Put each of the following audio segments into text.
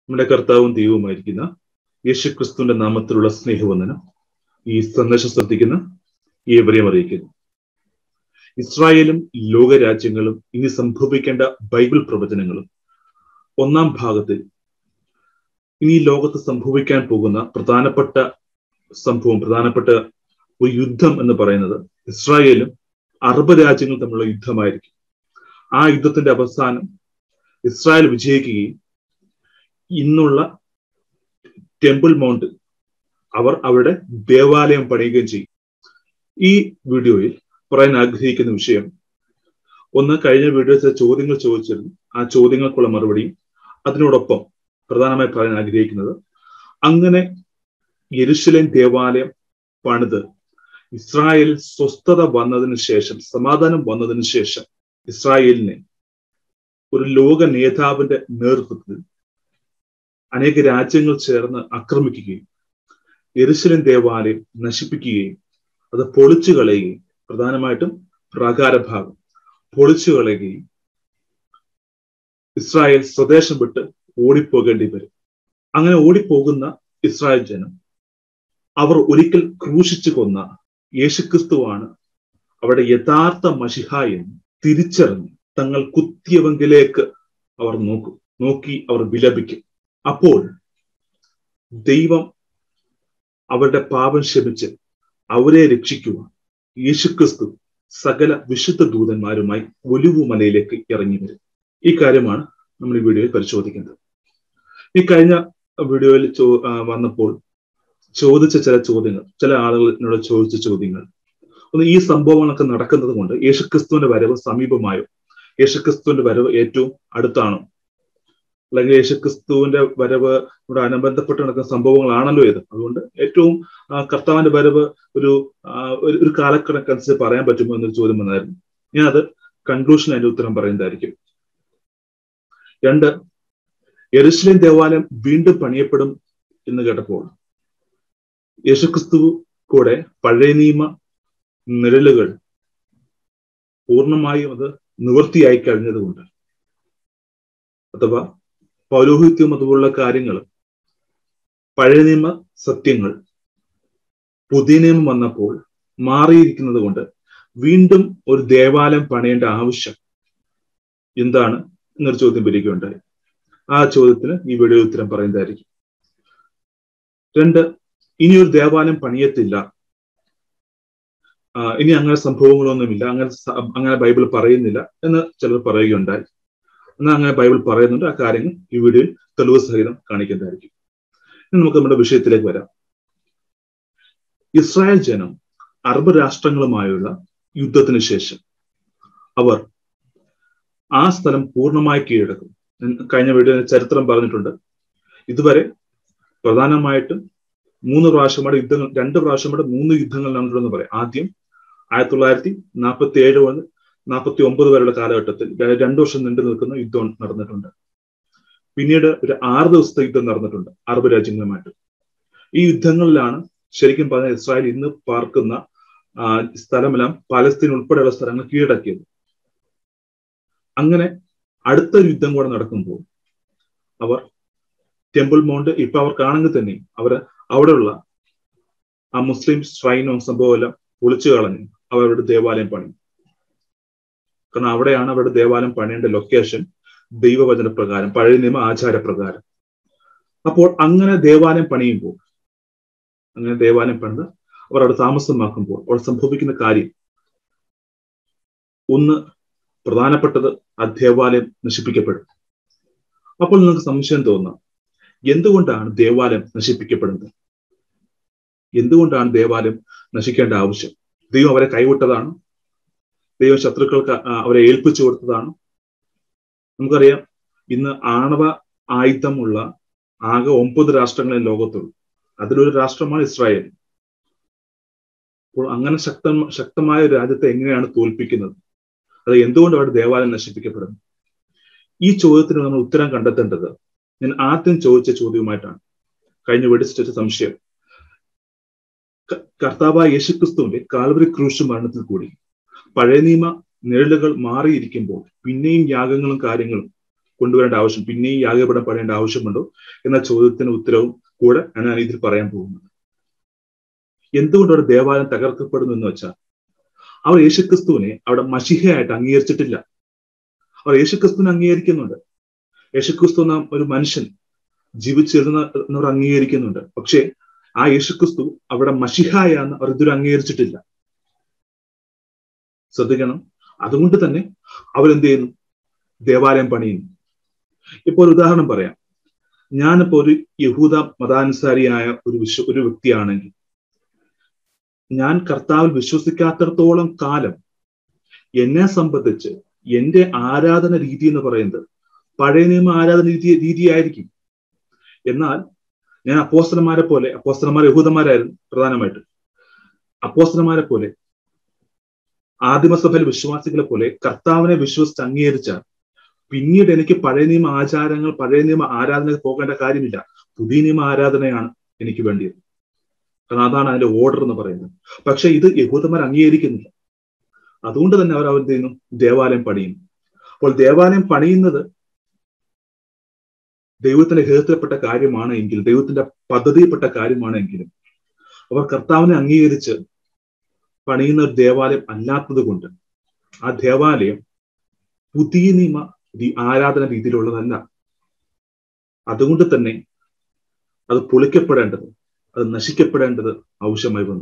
നമ്മുടെ കർത്താവും ദൈവവുമായിരിക്കുന്ന യേശുക്രിസ്തുവിന്റെ നാമത്തിലുള്ള സ്നേഹവന്ദനം ഈ സന്ദേശം ശ്രദ്ധിക്കുന്ന ഏവരെയും അറിയിക്കുന്നു ഇസ്രായേലും ലോകരാജ്യങ്ങളും ഇനി സംഭവിക്കേണ്ട ബൈബിൾ പ്രവചനങ്ങളും ഒന്നാം ഭാഗത്തിൽ ഇനി ലോകത്ത് സംഭവിക്കാൻ പോകുന്ന പ്രധാനപ്പെട്ട സംഭവം പ്രധാനപ്പെട്ട ഒരു യുദ്ധം എന്ന് പറയുന്നത് ഇസ്രായേലും അറബ് രാജ്യങ്ങൾ തമ്മിലുള്ള യുദ്ധമായിരിക്കും ആ യുദ്ധത്തിന്റെ അവസാനം ഇസ്രായേൽ വിജയിക്കുകയും ഇന്നുള്ള ടെമ്പിൾ മൗണ്ട് അവർ അവരുടെ ദേവാലയം പണിയുകയും ചെയ്യും ഈ വീഡിയോയിൽ പറയാൻ ആഗ്രഹിക്കുന്ന വിഷയം ഒന്ന് കഴിഞ്ഞ വീഡിയോയിൽ ചില ചോദ്യങ്ങൾ ചോദിച്ചിരുന്നു ആ ചോദ്യങ്ങൾക്കുള്ള മറുപടിയും അതിനോടൊപ്പം പ്രധാനമായി പറയാൻ ആഗ്രഹിക്കുന്നത് അങ്ങനെ യെരുശലേം ദേവാലയം പണിത് ഇസ്രായേലിൽ സ്വസ്ഥത വന്നതിന് ശേഷം സമാധാനം വന്നതിന് ശേഷം ഇസ്രായേലിനെ ഒരു ലോക നേതാവിന്റെ നേതൃത്വത്തിൽ അനേക രാജ്യങ്ങൾ ചേർന്ന് ആക്രമിക്കുകയും എരുശലേം ദേവാലയം നശിപ്പിക്കുകയും അത് പൊളിച്ചു കളയുകയും പ്രധാനമായിട്ടും പ്രാകാരഭാഗം പൊളിച്ചു കളയുകയും ഇസ്രായേൽ സ്വദേശം വിട്ട് ഓടിപ്പോകേണ്ടി വരും അങ്ങനെ ഓടിപ്പോകുന്ന ഇസ്രായേൽ ജനം അവർ ഒരിക്കൽ ക്രൂശിച്ചു കൊന്ന യേശുക്രിസ്തുവാണ് അവിടെ യഥാർത്ഥ മഷിഹ എന്ന് തിരിച്ചറിഞ്ഞ് തങ്ങൾ കുത്തിയവങ്കിലേക്ക് അവർ നോക്കും നോക്കി അവർ വിലപിക്കും അപ്പോൾ ദൈവം അവരുടെ പാപം ക്ഷമിച്ച് അവരെ രക്ഷിക്കുവാൻ യേശുക്രിസ്തു സകല വിശുദ്ധ ദൂതന്മാരുമായി ഒലിവുമലയിലേക്ക് ഇറങ്ങി വരും ഈ കാര്യമാണ് നമ്മൾ ഈ വീഡിയോയിൽ പരിശോധിക്കുന്നത് ഈ കഴിഞ്ഞ വീഡിയോയിൽ ചോ വന്നപ്പോൾ ചോദിച്ച ചില ചോദ്യങ്ങൾ ചില ആളുകൾ എന്നോട് ചോദിച്ച ചോദ്യങ്ങൾ ഒന്ന് ഈ സംഭവങ്ങളൊക്കെ നടക്കുന്നത് കൊണ്ട് യേശുക്രിസ്തുവിന്റെ വരവ് സമീപമായോ യേശുക്രിസ്തുവിന്റെ വരവ് ഏറ്റവും അടുത്താണോ അല്ലെങ്കിൽ യേശുക്രിസ്തുവിന്റെ വരവ് ഇവിടെ അനുബന്ധപ്പെട്ട് നടക്കുന്ന സംഭവങ്ങളാണല്ലോ ഇത് അതുകൊണ്ട് ഏറ്റവും കർത്താവിന്റെ വരവ് ഒരു ഒരു കാലക്കണക്കനുസരിച്ച് പറയാൻ പറ്റുമോ എന്നൊരു ചോദ്യം വന്നായിരുന്നു ഞാൻ അത് കൺക്ലൂഷൻ അതിന്റെ ഉത്തരം പറയുന്നതായിരിക്കും രണ്ട് യെരുസലേം ദേവാലയം വീണ്ടും പണിയപ്പെടും എന്ന് കേട്ടപ്പോൾ യേശുക്രിസ്തു കൂടെ പഴയ നിയമ നിഴലുകൾ പൂർണ്ണമായും അത് നിവൃത്തിയായി കഴിഞ്ഞതുകൊണ്ട് അഥവാ പൗരോഹിത്യം അതുപോലുള്ള കാര്യങ്ങൾ പഴയ നിയമ സത്യങ്ങൾ പുതിയ നിയമം വന്നപ്പോൾ മാറിയിരിക്കുന്നത് കൊണ്ട് വീണ്ടും ഒരു ദേവാലയം പണിയേണ്ട ആവശ്യം എന്താണ് എന്നൊരു ചോദ്യം വരികയുണ്ടായി ആ ചോദ്യത്തിന് ഈ വീഡിയോ ഉത്തരം പറയുന്നതായിരിക്കും രണ്ട് ഇനി ഒരു ദേവാലയം പണിയത്തില്ല ഇനി അങ്ങനെ സംഭവങ്ങളൊന്നുമില്ല അങ്ങനെ അങ്ങനെ ബൈബിൾ പറയുന്നില്ല എന്ന് ചിലർ പറയുകയുണ്ടായി എന്നാൽ അങ്ങനെ ബൈബിൾ പറയുന്നുണ്ട് ആ കാര്യങ്ങൾ ഈ വീഡിയോയിൽ തെളിവ് സഹിതം കാണിക്കുന്നതായിരിക്കും ഇനി നമുക്ക് നമ്മുടെ വിഷയത്തിലേക്ക് വരാം ഇസ്രായേൽ ജനം അറബ് രാഷ്ട്രങ്ങളുമായുള്ള യുദ്ധത്തിന് ശേഷം അവർ ആ സ്ഥലം പൂർണ്ണമായി കീഴടക്കും കഴിഞ്ഞ വീഡിയോ ചരിത്രം പറഞ്ഞിട്ടുണ്ട് ഇതുവരെ പ്രധാനമായിട്ടും മൂന്ന് പ്രാവശ്യമായിട്ട് യുദ്ധങ്ങൾ രണ്ട് പ്രാവശ്യമായിട്ട് മൂന്ന് യുദ്ധങ്ങൾ നടന്നിട്ടുണ്ടെന്ന് പറയാം ആദ്യം ആയിരത്തി തൊള്ളായിരത്തി നാൽപ്പത്തി ഏഴ് മുതൽ നാൽപ്പത്തി ഒമ്പത് വരെയുള്ള കാലഘട്ടത്തിൽ രണ്ടു വർഷം നീണ്ടു നിൽക്കുന്ന യുദ്ധം നടന്നിട്ടുണ്ട് പിന്നീട് ഒരു ആറ് ദിവസത്തെ യുദ്ധം നടന്നിട്ടുണ്ട് അറബ് രാജ്യങ്ങളുമായിട്ട് ഈ യുദ്ധങ്ങളിലാണ് ശരിക്കും പറഞ്ഞാൽ ഇസ്രായേൽ ഇന്ന് പാർക്കുന്ന സ്ഥലമെല്ലാം പാലസ്തീൻ ഉൾപ്പെടെയുള്ള സ്ഥലങ്ങൾ കീഴടക്കിയത് അങ്ങനെ അടുത്തൊരു യുദ്ധം കൂടെ നടക്കുമ്പോൾ അവർ ടെമ്പിൾ മൗണ്ട് ഇപ്പൊ അവർ കാണുന്നത് തന്നെ അവർ അവിടെയുള്ള ആ മുസ്ലിം ശ്രൈനോ സംഭവം എല്ലാം പൊളിച്ചു കളഞ്ഞ് അവരുടെ ദേവാലയം പണി കാരണം അവിടെയാണ് അവരുടെ ദേവാലയം പണിയേണ്ട ലൊക്കേഷൻ ദൈവവചന പ്രകാരം പഴയ നിയമ ആചാരപ്രകാരം അപ്പോൾ അങ്ങനെ ദേവാലയം പണിയുമ്പോൾ അങ്ങനെ ദേവാലയം പണിത് അവർ അവിടെ താമസമാക്കുമ്പോൾ അവിടെ സംഭവിക്കുന്ന കാര്യം ഒന്ന് പ്രധാനപ്പെട്ടത് ആ ദേവാലയം നശിപ്പിക്കപ്പെടും അപ്പോൾ നിങ്ങൾക്ക് സംശയം തോന്നാം എന്തുകൊണ്ടാണ് ദേവാലയം നശിപ്പിക്കപ്പെടുന്നത് എന്തുകൊണ്ടാണ് ദേവാലയം നശിക്കേണ്ട ആവശ്യം ദൈവം അവരെ കൈവിട്ടതാണ് ദൈവം ശത്രുക്കൾക്ക് അവരെ ഏൽപ്പിച്ചു കൊടുത്തതാണ് നമുക്കറിയാം ഇന്ന് ആണവ ആയുധമുള്ള ആകെ ഒമ്പത് രാഷ്ട്രങ്ങളെ ലോകത്തുള്ളൂ അതിലൊരു രാഷ്ട്രമാണ് ഇസ്രായേൽ അപ്പോൾ അങ്ങനെ ശക്ത ശക്തമായ ഒരു രാജ്യത്തെ എങ്ങനെയാണ് തോൽപ്പിക്കുന്നത് അത് എന്തുകൊണ്ട് അവിടെ ദേവാലയം നശിപ്പിക്കപ്പെടുന്നു ഈ ചോദ്യത്തിന് നമ്മൾ ഉത്തരം കണ്ടെത്തേണ്ടത് ഞാൻ ആദ്യം ചോദിച്ച ചോദ്യവുമായിട്ടാണ് കഴിഞ്ഞ വെടിച്ചിട്ട സംശയം കർത്താവായ യേശുക്രിസ്തുവിന്റെ കാൽവരി ക്രൂശ് മരണത്തിൽ കൂടി പഴയ നിയമ നിഴലുകൾ മാറിയിരിക്കുമ്പോൾ പിന്നെയും യാഗങ്ങളും കാര്യങ്ങളും കൊണ്ടുവരേണ്ട ആവശ്യം പിന്നെ ഈ യാഗപീഠം പണിയേണ്ട ആവശ്യമുണ്ടോ എന്ന ചോദ്യത്തിന് ഉത്തരവും കൂടെ ഞാൻ ഇതിൽ പറയാൻ പോകുന്നത് എന്തുകൊണ്ട് അവിടെ ദേവാലയം തകർക്കപ്പെടുന്നു എന്ന് വെച്ചാൽ അവർ യേശുക്രിസ്തുവിനെ അവിടെ മഷിഹയായിട്ട് അംഗീകരിച്ചിട്ടില്ല അവർ യേശുക്രിസ്തുവിനെ അംഗീകരിക്കുന്നുണ്ട് യേശുക്രിസ്തു എന്ന ഒരു മനുഷ്യൻ ജീവിച്ചിരുന്ന എന്നവർ അംഗീകരിക്കുന്നുണ്ട് പക്ഷേ ആ യേശുക്രിസ്തു അവിടെ മഷിഹായാന്ന് അവർ ഇതുവരെ അംഗീകരിച്ചിട്ടില്ല ശ്രദ്ധിക്കണം അതുകൊണ്ട് തന്നെ അവരെന്ത് ചെയ്യുന്നു ദേവാലയം പണിയുന്നു ഇപ്പൊ ഒരു ഉദാഹരണം പറയാം ഞാനിപ്പോ ഒരു യഹൂദ മതാനുസാരിയായ ഒരു വിശ്വ ഒരു വ്യക്തിയാണെങ്കിൽ ഞാൻ കർത്താവിൽ വിശ്വസിക്കാത്തടത്തോളം കാലം എന്നെ സംബന്ധിച്ച് എന്റെ ആരാധന രീതി എന്ന് പറയുന്നത് പഴയ നിയമ ആരാധന രീതി രീതിയായിരിക്കും എന്നാൽ ഞാൻ അപ്പോസ്തലന്മാരെ പോലെ അപ്പോസ്തലന്മാർ യഹൂദന്മാരായിരുന്നു പ്രധാനമായിട്ട് അപ്പോസ്തലന്മാരെ പോലെ ആദിമസഭയിൽ വിശ്വാസികളെ പോലെ കർത്താവിനെ വിശ്വസിച്ച് അംഗീകരിച്ചാൽ പിന്നീട് എനിക്ക് പഴയ നിയമ ആചാരങ്ങൾ പഴയ നിയമ ആരാധന പോകേണ്ട കാര്യമില്ല പുതിയ നിയമ ആരാധനയാണ് എനിക്ക് വേണ്ടിയത് കാരണം അതാണ് അതിന്റെ ഓർഡർ എന്ന് പറയുന്നത് പക്ഷെ ഇത് യഹൂദന്മാർ അംഗീകരിക്കുന്നില്ല അതുകൊണ്ട് തന്നെ അവർ അവർ ചെയ്യുന്നു ദേവാലയം പണിയുന്നു അപ്പോൾ ദേവാലയം പണിയുന്നത് ദൈവത്തിന്റെ ഹേതത്തിൽപ്പെട്ട കാര്യമാണ് എങ്കിൽ ദൈവത്തിന്റെ പദ്ധതിയിൽപ്പെട്ട കാര്യമാണ് എങ്കിലും അവർ കർത്താവിനെ അംഗീകരിച്ച് പണിയുന്ന ഒരു ദേവാലയം അല്ലാത്തത് കൊണ്ട് ആ ദേവാലയം പുതിയ നിയമ ആരാധന രീതിയിലുള്ളതല്ല അതുകൊണ്ട് തന്നെ അത് പൊളിക്കപ്പെടേണ്ടത് അത് നശിക്കപ്പെടേണ്ടത് ആവശ്യമായി വന്നു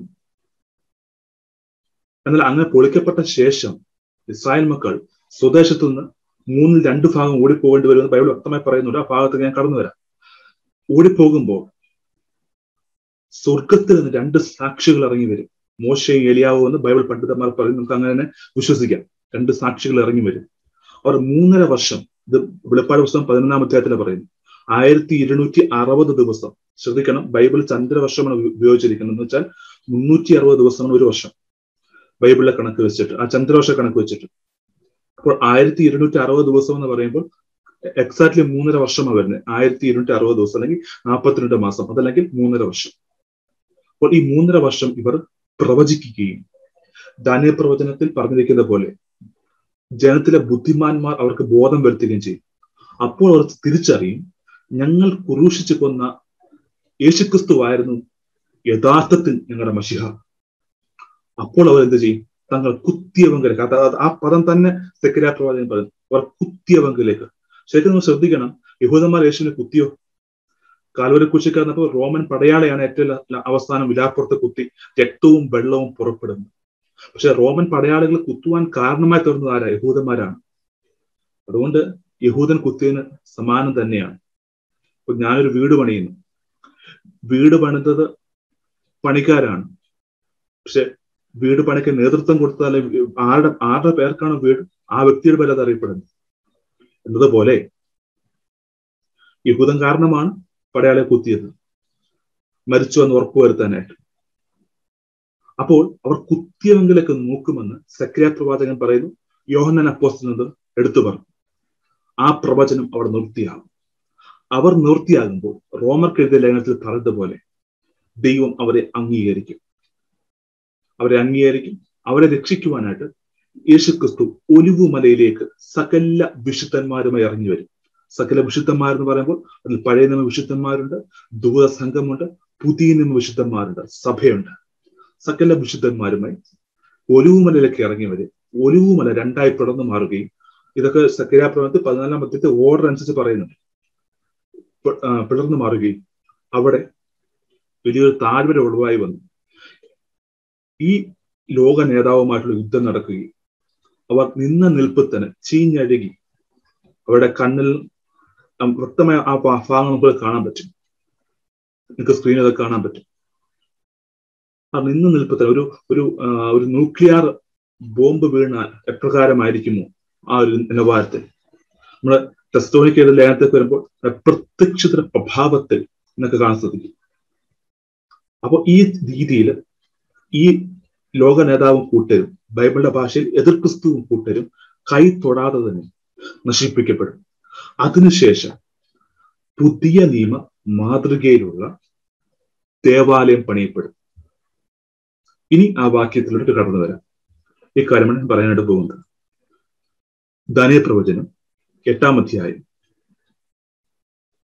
എന്നാൽ അങ്ങനെ പൊളിക്കപ്പെട്ട ശേഷം ഇസ്രായേൽ മക്കൾ സ്വദേശത്തു നിന്ന് മൂന്നിൽ രണ്ട് ഭാഗം ഓടിപ്പോകേണ്ടി വരുമെന്ന് ബൈബിൾ വ്യക്തമായി പറയുന്നുണ്ട് ആ ഭാഗത്ത് ഞാൻ കടന്നു വരാം ഓടിപ്പോകുമ്പോൾ സ്വർഗത്തിൽ നിന്ന് രണ്ട് സാക്ഷികൾ ഇറങ്ങി വരും മോശയും എലിയാവോ എന്ന് ബൈബിൾ പണ്ഡിതന്മാർ പറയും നമുക്ക് അങ്ങനെ തന്നെ വിശ്വസിക്കാം രണ്ട് സാക്ഷികൾ ഇറങ്ങി വരും അവർ മൂന്നര വർഷം ഇത് വെളിപ്പാട് പുസ്തകം പതിനൊന്നാം അധ്യായത്തിൽ പറയുന്നു ആയിരത്തി ഇരുന്നൂറ്റി അറുപത് ദിവസം ശ്രദ്ധിക്കണം ബൈബിൾ ചന്ദ്രവർഷമാണ് ഉപയോഗിച്ചിരിക്കുന്നത് എന്ന് വെച്ചാൽ മുന്നൂറ്റി അറുപത് ദിവസമാണ് ഒരു വർഷം ബൈബിളിലെ കണക്ക് വെച്ചിട്ട് ആ ചന്ദ്രവർഷ കണക്ക് വെച്ചിട്ട് അപ്പോൾ ആയിരത്തി ഇരുന്നൂറ്റി അറുപത് ദിവസം എന്ന് പറയുമ്പോൾ എക്സാക്ട്ലി മൂന്നര വർഷമാണ് വരുന്നത് ആയിരത്തി ഇരുന്നൂറ്റി അറുപത് ദിവസം അല്ലെങ്കിൽ നാൽപ്പത്തിരണ്ട് മാസം അതല്ലെങ്കിൽ മൂന്നര വർഷം അപ്പോൾ ഈ മൂന്നര വർഷം ഇവർ പ്രവചിക്കുകയും ധാന്യ പ്രവചനത്തിൽ പറഞ്ഞിരിക്കുന്ന പോലെ ജനത്തിലെ ബുദ്ധിമാന്മാർ അവർക്ക് ബോധം വരുത്തുകയും ചെയ്യും അപ്പോൾ അവർ തിരിച്ചറിയും ഞങ്ങൾ കുരൂഷിച്ചു കൊന്ന യേശുക്രിസ്തുവായിരുന്നു യഥാർത്ഥത്തിൽ ഞങ്ങളുടെ മഷിഹ അപ്പോൾ അവർ എന്ത് ചെയ്യും തങ്ങൾ കുത്തിയവങ്കിലേക്ക് അതായത് ആ പദം തന്നെ സെക്രട്ടറി പ്രവാചകൻ പറഞ്ഞു അവർ കുത്തിയവങ്കിലേക്ക് ശരിക്കും നമ്മൾ ശ്രദ്ധിക്കണം യഹൂദന്മാർ യേശുവിനെ കുത്തിയോ കാൽവരെ കുശിക്കാരനപ്പോൾ റോമൻ പടയാളിയാണ് ഏറ്റവും അവസാനം വിലാപ്പുറത്ത് കുത്തി രക്തവും വെള്ളവും പുറപ്പെടുന്നത് പക്ഷെ റോമൻ പടയാളികൾ കുത്തുവാൻ കാരണമായി തീർന്നത് ആരാ യഹൂദന്മാരാണ് അതുകൊണ്ട് യഹൂദൻ കുത്തിയതിന് സമാനം തന്നെയാണ് ഇപ്പൊ ഞാനൊരു വീട് പണിയുന്നു വീട് പണിതത് പണിക്കാരാണ് പക്ഷെ വീട് പണിക്ക് നേതൃത്വം കൊടുത്താൽ ആരുടെ ആരുടെ പേർക്കാണ് വീട് ആ വ്യക്തിയുടെ പേര് അത് അറിയപ്പെടുന്നത് എന്നതുപോലെ യഹൂദൻ കാരണമാണ് പടയാളെ കുത്തിയത് മരിച്ചു എന്ന് ഉറപ്പുവരുത്താനായിട്ട് അപ്പോൾ അവർ കുത്തിയവങ്കിലൊക്കെ നോക്കുമെന്ന് സക്രിയ പ്രവാചകൻ പറയുന്നു യോഹന്നൻ അപ്പോസ്തനത് എടുത്തു പറഞ്ഞു ആ പ്രവചനം അവർ നിർത്തിയാകും അവർ നിർത്തിയാകുമ്പോൾ റോമർക്കെഴുതിയ ലേഖനത്തിൽ പറഞ്ഞതുപോലെ ദൈവം അവരെ അംഗീകരിക്കും അവരെ അംഗീകരിക്കും അവരെ രക്ഷിക്കുവാനായിട്ട് യേശുക്രിസ്തു ഒലിവുമലയിലേക്ക് സകല വിശുദ്ധന്മാരുമായി ഇറങ്ങി വരും സകല വിശുദ്ധന്മാർ എന്ന് പറയുമ്പോൾ അതിൽ പഴയ നിയമ വിശുദ്ധന്മാരുണ്ട് ദൂത സംഘമുണ്ട് പുതിയ നിയമ വിശുദ്ധന്മാരുണ്ട് സഭയുണ്ട് സകല വിശുദ്ധന്മാരുമായി ഒലിവുമലയിലേക്ക് ഇറങ്ങി വരും ഒലിവുമല രണ്ടായി പിളർന്നു മാറുകയും ഇതൊക്കെ സക്രിയാപ്രവണത്തിൽ പതിനാലാം പദ്യത്തെ ഓർഡർ അനുസരിച്ച് പറയുന്നുണ്ട് പിളർന്നു മാറുകയും അവിടെ വലിയൊരു താഴ്വര ഒഴിവായി വന്നു ഈ ലോക നേതാവുമായിട്ടുള്ള യുദ്ധം നടക്കുകയും അവർ നിന്ന നിൽപ്പ് തന്നെ ചീഞ്ഞഴുകി അവരുടെ കണ്ണിൽ വ്യക്തമായ ആ ഭാഗം നമുക്ക് കാണാൻ പറ്റും നിങ്ങൾക്ക് സ്ക്രീനിൽ അത് കാണാൻ പറ്റും ആ നിന്ന നിൽപ്പ് തന്നെ ഒരു ഒരു ഒരു ന്യൂക്ലിയർ ബോംബ് വീണാൽ എപ്രകാരമായിരിക്കുമോ ആ ഒരു നിലവാരത്തിൽ നമ്മള് ടെസ്റ്റോണിക്കയുടെ ലേഖനത്തിൽ വരുമ്പോൾ പ്രത്യക്ഷത്തിന്റെ പ്രഭാവത്തിൽ എന്നൊക്കെ കാണാൻ സാധിക്കും അപ്പൊ ഈ രീതിയിൽ ഈ ലോക നേതാവും കൂട്ടരും ബൈബിളിന്റെ ഭാഷയിൽ എതിർ ക്രിസ്തുവും കൂട്ടരും കൈ തൊടാതെ തന്നെ നശിപ്പിക്കപ്പെടും അതിനുശേഷം പുതിയ നിയമ മാതൃകയിലുള്ള ദേവാലയം പണിയപ്പെടും ഇനി ആ വാക്യത്തിലോട്ട് കടന്നു വരാം ഇക്കാര്യമാണ് ഞാൻ പറയാനായിട്ട് പോകുന്നത് ധനയ പ്രവചനം എട്ടാം അധ്യായം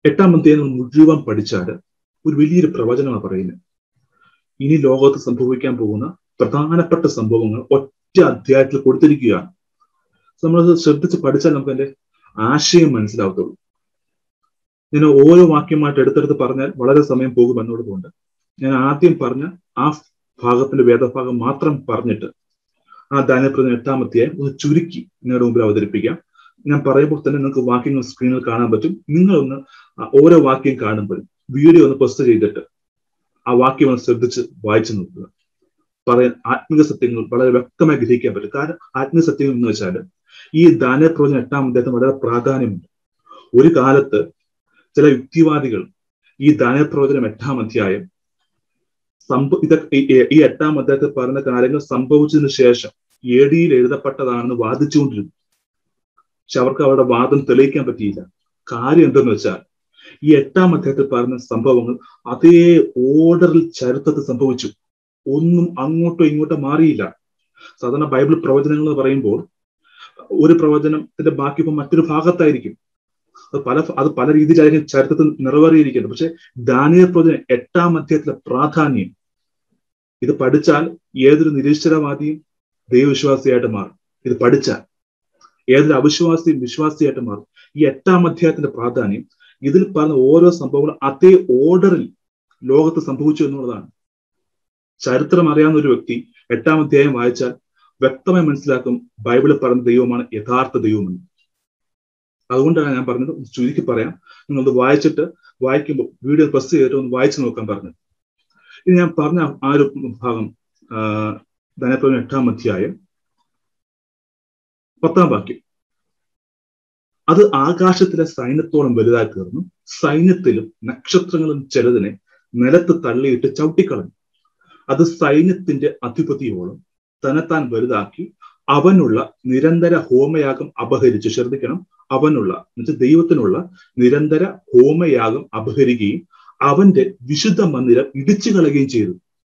എട്ടാം അധ്യായം മുഴുവൻ പഠിച്ചാൽ ഒരു വലിയൊരു പ്രവചനമാണ് പറയുന്നത് ഇനി ലോകത്ത് സംഭവിക്കാൻ പോകുന്ന പ്രധാനപ്പെട്ട സംഭവങ്ങൾ ഒറ്റ അധ്യായത്തിൽ കൊടുത്തിരിക്കുകയാണ് നമ്മളത് ശ്രദ്ധിച്ച് പഠിച്ചാൽ നമുക്ക് അതിന്റെ ആശയം മനസ്സിലാവത്തുള്ളൂ ഞാൻ ഓരോ വാക്യമായിട്ട് എടുത്തെടുത്ത് പറഞ്ഞാൽ വളരെ സമയം പോകും എന്നുള്ളതുകൊണ്ട് ഞാൻ ആദ്യം പറഞ്ഞ ആ ഭാഗത്തിന്റെ വേദഭാഗം മാത്രം പറഞ്ഞിട്ട് ആ ദാനപ്രദം എട്ടാമത്തെ ഒന്ന് ചുരുക്കി നിങ്ങളുടെ മുമ്പിൽ അവതരിപ്പിക്കാം ഞാൻ പറയുമ്പോൾ തന്നെ നിങ്ങൾക്ക് വാക്യങ്ങൾ സ്ക്രീനിൽ കാണാൻ പറ്റും നിങ്ങളൊന്ന് ഓരോ വാക്യം കാണുമ്പോഴും വീഡിയോ ഒന്ന് പോസ്റ്റ് ചെയ്തിട്ട് ആ വാക്യം ഒന്ന് ശ്രദ്ധിച്ച് വായിച്ചു നോക്കുക പറയാൻ ആത്മിക സത്യങ്ങൾ വളരെ വ്യക്തമായി ഗ്രഹിക്കാൻ പറ്റും കാരണം ആത്മിക സത്യങ്ങൾ എന്ന് വെച്ചാൽ ഈ ദാനപ്രവചനം എട്ടാം അധ്യായത്തിന് വളരെ പ്രാധാന്യമുണ്ട് ഒരു കാലത്ത് ചില യുക്തിവാദികൾ ഈ ദാനപ്രവചനം എട്ടാം അധ്യായം സംഭവ ഇതൊക്കെ ഈ എട്ടാം അധ്യായത്തിൽ പറഞ്ഞ കാര്യങ്ങൾ സംഭവിച്ചതിന് ശേഷം എ ഡിയിൽ എഴുതപ്പെട്ടതാണെന്ന് വാദിച്ചുകൊണ്ടിരുന്നു പക്ഷെ അവർക്ക് അവരുടെ വാദം തെളിയിക്കാൻ പറ്റിയില്ല കാര്യം എന്തെന്ന് വെച്ചാൽ ഈ എട്ടാം അധ്യായത്തിൽ പറഞ്ഞ സംഭവങ്ങൾ അതേ ഓർഡറിൽ ചരിത്രത്തിൽ സംഭവിച്ചു ഒന്നും അങ്ങോട്ടോ ഇങ്ങോട്ടോ മാറിയില്ല സാധാരണ ബൈബിൾ പ്രവചനങ്ങൾ എന്ന് പറയുമ്പോൾ ഒരു പ്രവചനത്തിന്റെ ബാക്കി ഇപ്പം മറ്റൊരു ഭാഗത്തായിരിക്കും അത് പല അത് പല രീതിയിലായിരിക്കും ചരിത്രത്തിൽ നിറവേറിയിരിക്കുന്നത് പക്ഷെ ദാനിയ പ്രവചനം എട്ടാം അധ്യായത്തിലെ പ്രാധാന്യം ഇത് പഠിച്ചാൽ ഏതൊരു നിരീശ്വരവാദിയും ദൈവവിശ്വാസിയായിട്ട് മാറും ഇത് പഠിച്ചാൽ ഏതൊരു അവിശ്വാസിയും വിശ്വാസിയായിട്ട് മാറും ഈ എട്ടാം അധ്യായത്തിന്റെ പ്രാധാന്യം ഇതിൽ പറഞ്ഞ ഓരോ സംഭവങ്ങളും അതേ ഓർഡറിൽ ലോകത്ത് സംഭവിച്ചു എന്നുള്ളതാണ് ചരിത്രം അറിയാവുന്ന ഒരു വ്യക്തി എട്ടാം അധ്യായം വായിച്ചാൽ വ്യക്തമായി മനസ്സിലാക്കും ബൈബിളിൽ പറഞ്ഞ ദൈവമാണ് യഥാർത്ഥ ദൈവമെന്ന് അതുകൊണ്ടാണ് ഞാൻ പറഞ്ഞത് ചുരുക്കി പറയാം നിങ്ങളത് വായിച്ചിട്ട് വായിക്കുമ്പോൾ വീഡിയോ പ്രസ് ചെയ്തിട്ട് ഒന്ന് വായിച്ചു നോക്കാൻ പറഞ്ഞത് ഇനി ഞാൻ പറഞ്ഞ ആ ഒരു ഭാഗം ധനപ്രവൻ എട്ടാം അധ്യായം പത്താം വാക്യം അത് ആകാശത്തിലെ സൈന്യത്തോളം വലുതായി തീർന്നു സൈന്യത്തിലും നക്ഷത്രങ്ങളും ചിലതിനെ നിലത്ത് തള്ളിയിട്ട് ചവിട്ടിക്കളഞ്ഞു അത് സൈന്യത്തിന്റെ അധിപതിയോളം തന്നെത്താൻ വലുതാക്കി അവനുള്ള നിരന്തര ഹോമയാഗം അപഹരിച്ചു ശ്രദ്ധിക്കണം അവനുള്ള എന്നുവെച്ചാൽ ദൈവത്തിനുള്ള നിരന്തര ഹോമയാഗം അപഹരിക്കുകയും അവന്റെ വിശുദ്ധ മന്ദിരം ഇടിച്ചു കളയുകയും ചെയ്തു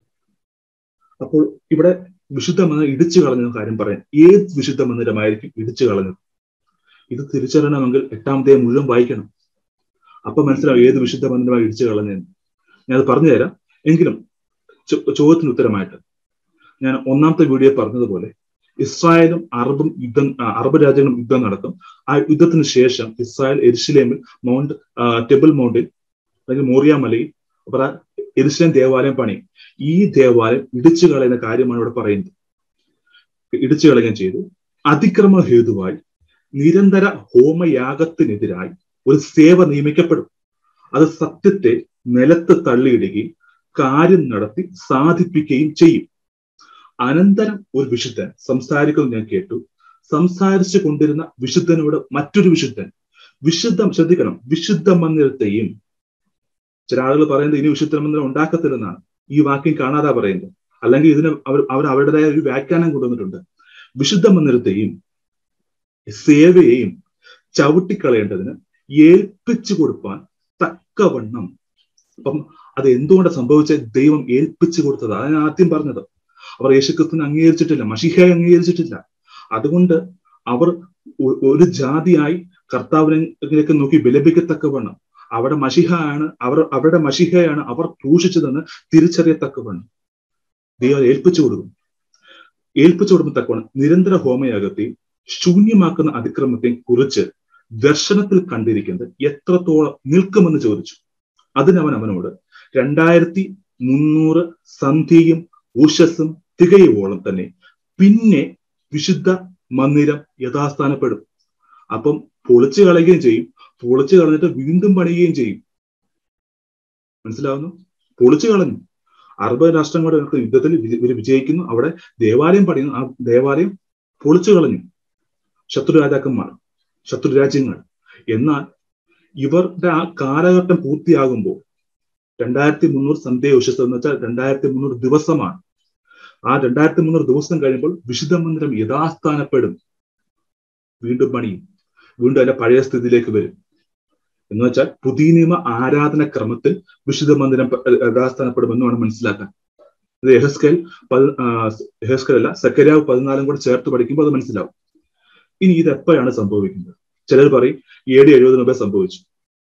അപ്പോൾ ഇവിടെ വിശുദ്ധ മന്ദിരം ഇടിച്ചു കളഞ്ഞ കാര്യം പറയാൻ ഏത് വിശുദ്ധ മന്ദിരമായിരിക്കും ഇടിച്ചു കളഞ്ഞത് ഇത് തിരിച്ചറിയണമെങ്കിൽ എട്ടാമത്തെ മുഴുവൻ വായിക്കണം അപ്പൊ മനസ്സിലാവും ഏത് വിശുദ്ധ മന്ദിരമായി ഇടിച്ചു കളഞ്ഞതെന്ന് ഞാൻ അത് പറഞ്ഞുതരാം എങ്കിലും ചോദ്യത്തിന് ഉത്തരമായിട്ട് ഞാൻ ഒന്നാമത്തെ വീഡിയോ പറഞ്ഞതുപോലെ ഇസ്രായേലും അറബും യുദ്ധം അറബ് രാജ്യങ്ങളും യുദ്ധം നടക്കും ആ യുദ്ധത്തിന് ശേഷം ഇസ്രായേൽ എരിശിലേമിൽ മൗണ്ട് ടെബിൾ മൗണ്ടിൽ അല്ലെങ്കിൽ മോറിയ മലയിൽ എരിശിലേം ദേവാലയം പണി ഈ ദേവാലയം ഇടിച്ചു കളയുന്ന കാര്യമാണ് ഇവിടെ പറയുന്നത് ഇടിച്ചു കളയുകയും ചെയ്തു അതിക്രമ ഹേതുവായി നിരന്തര ഹോമയാഗത്തിനെതിരായി ഒരു സേവ നിയമിക്കപ്പെടും അത് സത്യത്തെ നിലത്ത് തള്ളിയിടുകയും കാര്യം നടത്തി സാധിപ്പിക്കുകയും ചെയ്യും അനന്തരം ഒരു വിശുദ്ധൻ സംസാരിക്കുന്നത് ഞാൻ കേട്ടു സംസാരിച്ചു കൊണ്ടിരുന്ന വിശുദ്ധനോട് മറ്റൊരു വിശുദ്ധൻ വിശുദ്ധം ശ്രദ്ധിക്കണം വിശുദ്ധ മന്ദിരത്തെയും ചില ആളുകൾ പറയുന്നത് ഇനി വിശുദ്ധ മന്ദിരം ഉണ്ടാക്കത്തില്ലെന്നാണ് ഈ വാക്യം കാണാതെ പറയുന്നത് അല്ലെങ്കിൽ ഇതിന് അവർ അവർ അവരുടേതായ ഒരു വ്യാഖ്യാനം കൊണ്ടുവന്നിട്ടുണ്ട് വിശുദ്ധ മന്ദിരത്തെയും സേവയെയും ചവിട്ടിക്കളയേണ്ടതിന് ഏൽപ്പിച്ചു കൊടുപ്പാൻ തക്കവണ്ണം അപ്പം അത് എന്തുകൊണ്ട് സംഭവിച്ച ദൈവം ഏൽപ്പിച്ചു കൊടുത്തത് അതാണ് ആദ്യം പറഞ്ഞത് അവർ യേശുക്രിസ്തുവിനെ അംഗീകരിച്ചിട്ടില്ല മഷിഹയെ അംഗീകരിച്ചിട്ടില്ല അതുകൊണ്ട് അവർ ഒരു ജാതിയായി കർത്താവിനെ നോക്കി വിലപിക്കത്തക്കവണ്ണം അവിടെ മഷിഹയാണ് അവർ അവരുടെ മഷിഹയാണ് അവർ ക്രൂശിച്ചതെന്ന് തിരിച്ചറിയത്തക്കവണ്ണം ദൈവം ഏൽപ്പിച്ചു കൊടുക്കും ഏൽപ്പിച്ചു കൊടുക്കുന്ന തക്കവണ്ണം നിരന്തര ഹോമയാഗത്തെയും ശൂന്യമാക്കുന്ന അതിക്രമത്തെയും കുറിച്ച് ദർശനത്തിൽ കണ്ടിരിക്കുന്നത് എത്രത്തോളം നിൽക്കുമെന്ന് ചോദിച്ചു അതിനവൻ അവനോട് രണ്ടായിരത്തി മുന്നൂറ് സന്ധിയും ഉഷസ്സും തികയുവോളം തന്നെ പിന്നെ വിശുദ്ധ മന്ദിരം യഥാസ്ഥാനപ്പെടും അപ്പം പൊളിച്ചു കളയുകയും ചെയ്യും പൊളിച്ചു കളഞ്ഞിട്ട് വീണ്ടും പണിയുകയും ചെയ്യും മനസ്സിലാവുന്നു പൊളിച്ചു കളഞ്ഞു അറബ് രാഷ്ട്രങ്ങളുടെ യുദ്ധത്തിൽ ഇവർ വിജയിക്കുന്നു അവിടെ ദേവാലയം പണിയുന്നു ആ ദേവാലയം പൊളിച്ചു കളഞ്ഞു ശത്രു രാജാക്കന്മാർ ശത്രു രാജ്യങ്ങൾ എന്നാൽ ഇവരുടെ ആ കാലഘട്ടം പൂർത്തിയാകുമ്പോൾ രണ്ടായിരത്തി മുന്നൂറ് സന്ധ്യ ഉഷസ് എന്ന് വെച്ചാൽ രണ്ടായിരത്തി മുന്നൂറ് ദിവസമാണ് ആ രണ്ടായിരത്തി മുന്നൂറ് ദിവസം കഴിയുമ്പോൾ വിശുദ്ധ മന്ദിരം യഥാസ്ഥാനപ്പെടും വീണ്ടും പണിയും വീണ്ടും അതിന്റെ പഴയ സ്ഥിതിയിലേക്ക് വരും എന്ന് വെച്ചാൽ പുതിയ നിയമ ആരാധന ക്രമത്തിൽ വിശുദ്ധ മന്ദിരം യഥാസ്ഥാനപ്പെടുമെന്ന് വേണം മനസ്സിലാക്കാൻ ഇത് എഹസ്കൽ പതി എഹസ്കൽ അല്ല സക്കരിയാവ് പതിനാലും കൂടെ ചേർത്ത് പഠിക്കുമ്പോൾ അത് മനസ്സിലാവും ഇനി ഇത് എപ്പോഴാണ് സംഭവിക്കുന്നത് ചിലർ പറയും എ ഡി എഴുപത് മുമ്പേ സംഭവിച്ചു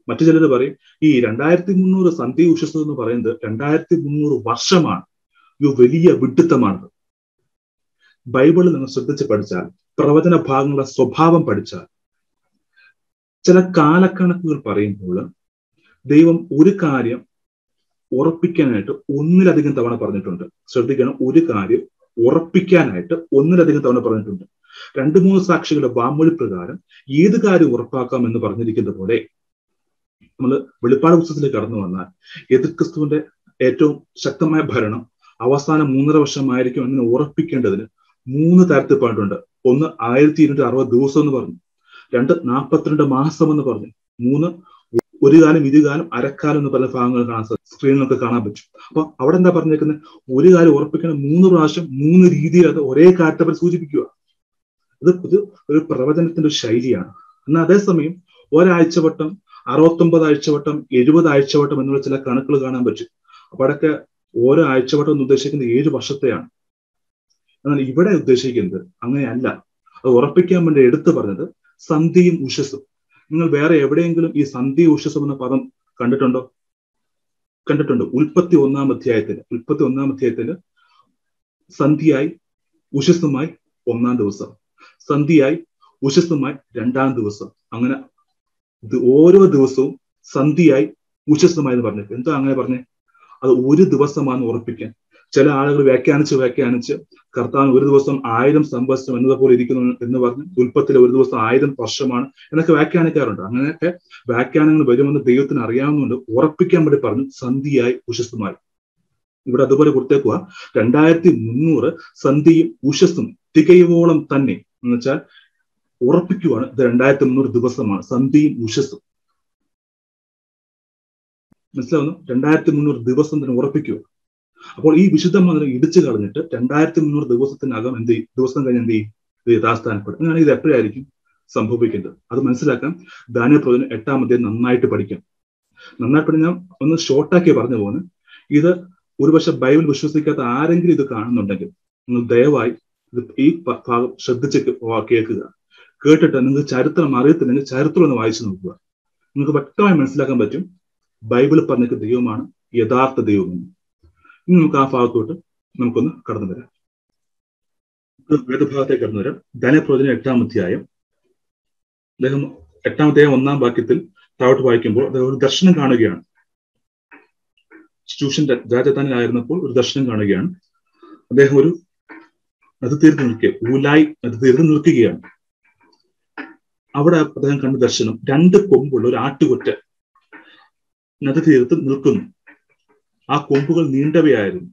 മറ്റു ചിലർ പറയും ഈ രണ്ടായിരത്തി മുന്നൂറ് സന്ധ്യ ഉഷസ് എന്ന് പറയുന്നത് രണ്ടായിരത്തി മുന്നൂറ് വർഷമാണ് ഇത് വലിയ വിഡിത്തമാണ് ബൈബിളിൽ നിങ്ങൾ ശ്രദ്ധിച്ച് പഠിച്ചാൽ പ്രവചന ഭാഗങ്ങളുടെ സ്വഭാവം പഠിച്ചാൽ ചില കാലക്കണക്കുകൾ പറയുമ്പോൾ ദൈവം ഒരു കാര്യം ഉറപ്പിക്കാനായിട്ട് ഒന്നിലധികം തവണ പറഞ്ഞിട്ടുണ്ട് ശ്രദ്ധിക്കണം ഒരു കാര്യം ഉറപ്പിക്കാനായിട്ട് ഒന്നിലധികം തവണ പറഞ്ഞിട്ടുണ്ട് രണ്ടു മൂന്ന് സാക്ഷികളുടെ വാമൊഴി പ്രകാരം ഏത് കാര്യം ഉറപ്പാക്കാം എന്ന് പറഞ്ഞിരിക്കുന്ന പോലെ നമ്മൾ വെളിപ്പാട് പുസ്തകത്തിലേക്ക് കടന്നു വന്നാൽ എതിർക്രിസ്തുവിന്റെ ഏറ്റവും ശക്തമായ ഭരണം അവസാനം മൂന്നര വർഷമായിരിക്കും അങ്ങനെ ഉറപ്പിക്കേണ്ടതിന് മൂന്ന് തരത്തിൽ പറഞ്ഞിട്ടുണ്ട് ഒന്ന് ആയിരത്തി ഇരുന്നൂറ്റി അറുപത് ദിവസം എന്ന് പറഞ്ഞു രണ്ട് നാൽപ്പത്തിരണ്ട് മാസം എന്ന് പറഞ്ഞു മൂന്ന് ഒരു കാലം ഇത് കാലം അരക്കാലം എന്ന് പല ഭാഗങ്ങൾ കാണാൻ സാധിക്കും സ്ക്രീനിലൊക്കെ കാണാൻ പറ്റും അപ്പൊ അവിടെ എന്താ പറഞ്ഞേക്കുന്നത് ഒരു കാര്യം ഉറപ്പിക്കണം മൂന്ന് പ്രാവശ്യം മൂന്ന് രീതിയിൽ അത് ഒരേ കാര്യത്തെ പറ്റി സൂചിപ്പിക്കുക ഇത് ഇത് ഒരു പ്രവചനത്തിന്റെ ഒരു ശൈലിയാണ് എന്നാൽ അതേസമയം ഒരാഴ്ചവട്ടം അറുപത്തൊമ്പത് ആഴ്ചവട്ടം എഴുപത് ആഴ്ചവട്ടം എന്നുള്ള ചില കണക്കുകൾ കാണാൻ പറ്റും അപ്പൊ അവിടെയൊക്കെ ഓരോ ആഴ്ചവട്ടം എന്ന് ഉദ്ദേശിക്കുന്നത് ഏഴ് വർഷത്തെയാണ് എന്നാൽ ഇവിടെ ഉദ്ദേശിക്കുന്നത് അങ്ങനെയല്ല അത് ഉറപ്പിക്കാൻ വേണ്ടി എടുത്തു പറഞ്ഞത് സന്ധിയും ഉഷസും നിങ്ങൾ വേറെ എവിടെയെങ്കിലും ഈ സന്ധി ഉഷസും എന്ന പദം കണ്ടിട്ടുണ്ടോ കണ്ടിട്ടുണ്ട് ഉൽപ്പത്തി ഒന്നാം അധ്യായത്തിൽ ഉൽപ്പത്തി ഒന്നാം അധ്യായത്തിൽ സന്ധിയായി ഉഷസ്സുമായി ഒന്നാം ദിവസം സന്ധിയായി ഉഷസ്സുമായി രണ്ടാം ദിവസം അങ്ങനെ ഓരോ ദിവസവും സന്ധിയായി ഉഷസ്സുമായി എന്ന് പറഞ്ഞു എന്താ അങ്ങനെ പറഞ്ഞേ അത് ഒരു ദിവസമാണെന്ന് ഉറപ്പിക്കാൻ ചില ആളുകൾ വ്യാഖ്യാനിച്ച് വ്യാഖ്യാനിച്ച് കർത്താവ് ഒരു ദിവസം ആയിരം സംവത്സരം എന്നതുപോലെ ഇരിക്കുന്നു എന്ന് പറഞ്ഞ് ഉൽപ്പത്തിൽ ഒരു ദിവസം ആയിരം വർഷമാണ് എന്നൊക്കെ വ്യാഖ്യാനിക്കാറുണ്ട് അങ്ങനെയൊക്കെ വ്യാഖ്യാനങ്ങൾ വരുമെന്ന് ദൈവത്തിന് അറിയാവുന്നതുകൊണ്ട് ഉറപ്പിക്കാൻ വേണ്ടി പറഞ്ഞു സന്ധിയായി ഉഷസ്സുമായി ഇവിടെ അതുപോലെ കൊടുത്തേക്കുക രണ്ടായിരത്തി മുന്നൂറ് സന്ധിയും ഉഷസ്സും തികയോളം തന്നെ എന്ന് വെച്ചാൽ ഉറപ്പിക്കുവാണ് ഇത് രണ്ടായിരത്തി മുന്നൂറ് ദിവസമാണ് സന്ധിയും ഉഷസ്സും മനസ്സിലാവുന്നു രണ്ടായിരത്തി മുന്നൂറ് ദിവസം തന്നെ ഉറപ്പിക്കുക അപ്പോൾ ഈ വിശുദ്ധ മന്ദിരം ഇടിച്ചു കളഞ്ഞിട്ട് രണ്ടായിരത്തി മുന്നൂറ് ദിവസത്തിനകം എന്ത് ദിവസം കഴിഞ്ഞ് എന്ത് ചെയ്യും ഇത് യഥാസ്ഥാനപ്പെടും അങ്ങനെ ഇത് എപ്പോഴായിരിക്കും സംഭവിക്കേണ്ടത് അത് മനസ്സിലാക്കാൻ ദാനിയ പ്രവചനം എട്ടാം അധ്യായം നന്നായിട്ട് പഠിക്കാം നന്നായിട്ട് പഠിക്കാൻ ഒന്ന് ഷോർട്ടാക്കി പറഞ്ഞു പോകുന്നത് ഇത് ഒരുപക്ഷെ ബൈബിൾ വിശ്വസിക്കാത്ത ആരെങ്കിലും ഇത് കാണുന്നുണ്ടെങ്കിൽ നിങ്ങൾ ദയവായി ഇത് ഈ ഭാഗം ശ്രദ്ധിച്ച് കേൾക്കുക കേട്ടിട്ട് നിങ്ങൾക്ക് ചരിത്രം അറിയത്തില്ലെങ്കിൽ ചരിത്രം ഒന്ന് വായിച്ചു നോക്കുക നിങ്ങൾക്ക് വ്യക്തമായി മനസ്സിലാക്കാൻ പറ്റും ബൈബിൾ പറഞ്ഞ ദൈവമാണ് യഥാർത്ഥ ദൈവമെന്ന് ഇനി നമുക്ക് ആ ഭാഗത്തോട്ട് നമുക്കൊന്ന് കടന്നു വരാം വേദഭാഗത്തേക്ക് കടന്നു വരാം ധനപ്രവചനം എട്ടാം അധ്യായം അദ്ദേഹം എട്ടാം അധ്യായം ഒന്നാം വാക്യത്തിൽ താഴോട്ട് വായിക്കുമ്പോൾ അദ്ദേഹം ഒരു ദർശനം കാണുകയാണ് ട്യൂഷൻ രാജധാനിലായിരുന്നപ്പോൾ ഒരു ദർശനം കാണുകയാണ് അദ്ദേഹം ഒരു അത് തീർത്ത് നിൽക്കുക ഊലായി അത് തീർത്ത് നിൽക്കുകയാണ് അവിടെ അദ്ദേഹം കണ്ട ദർശനം രണ്ട് കൊമ്പുള്ള ഒരു ആട്ടുകൊറ്റ നദി തീർത്ത് നിൽക്കുന്നു ആ കൊമ്പുകൾ നീണ്ടവയായിരുന്നു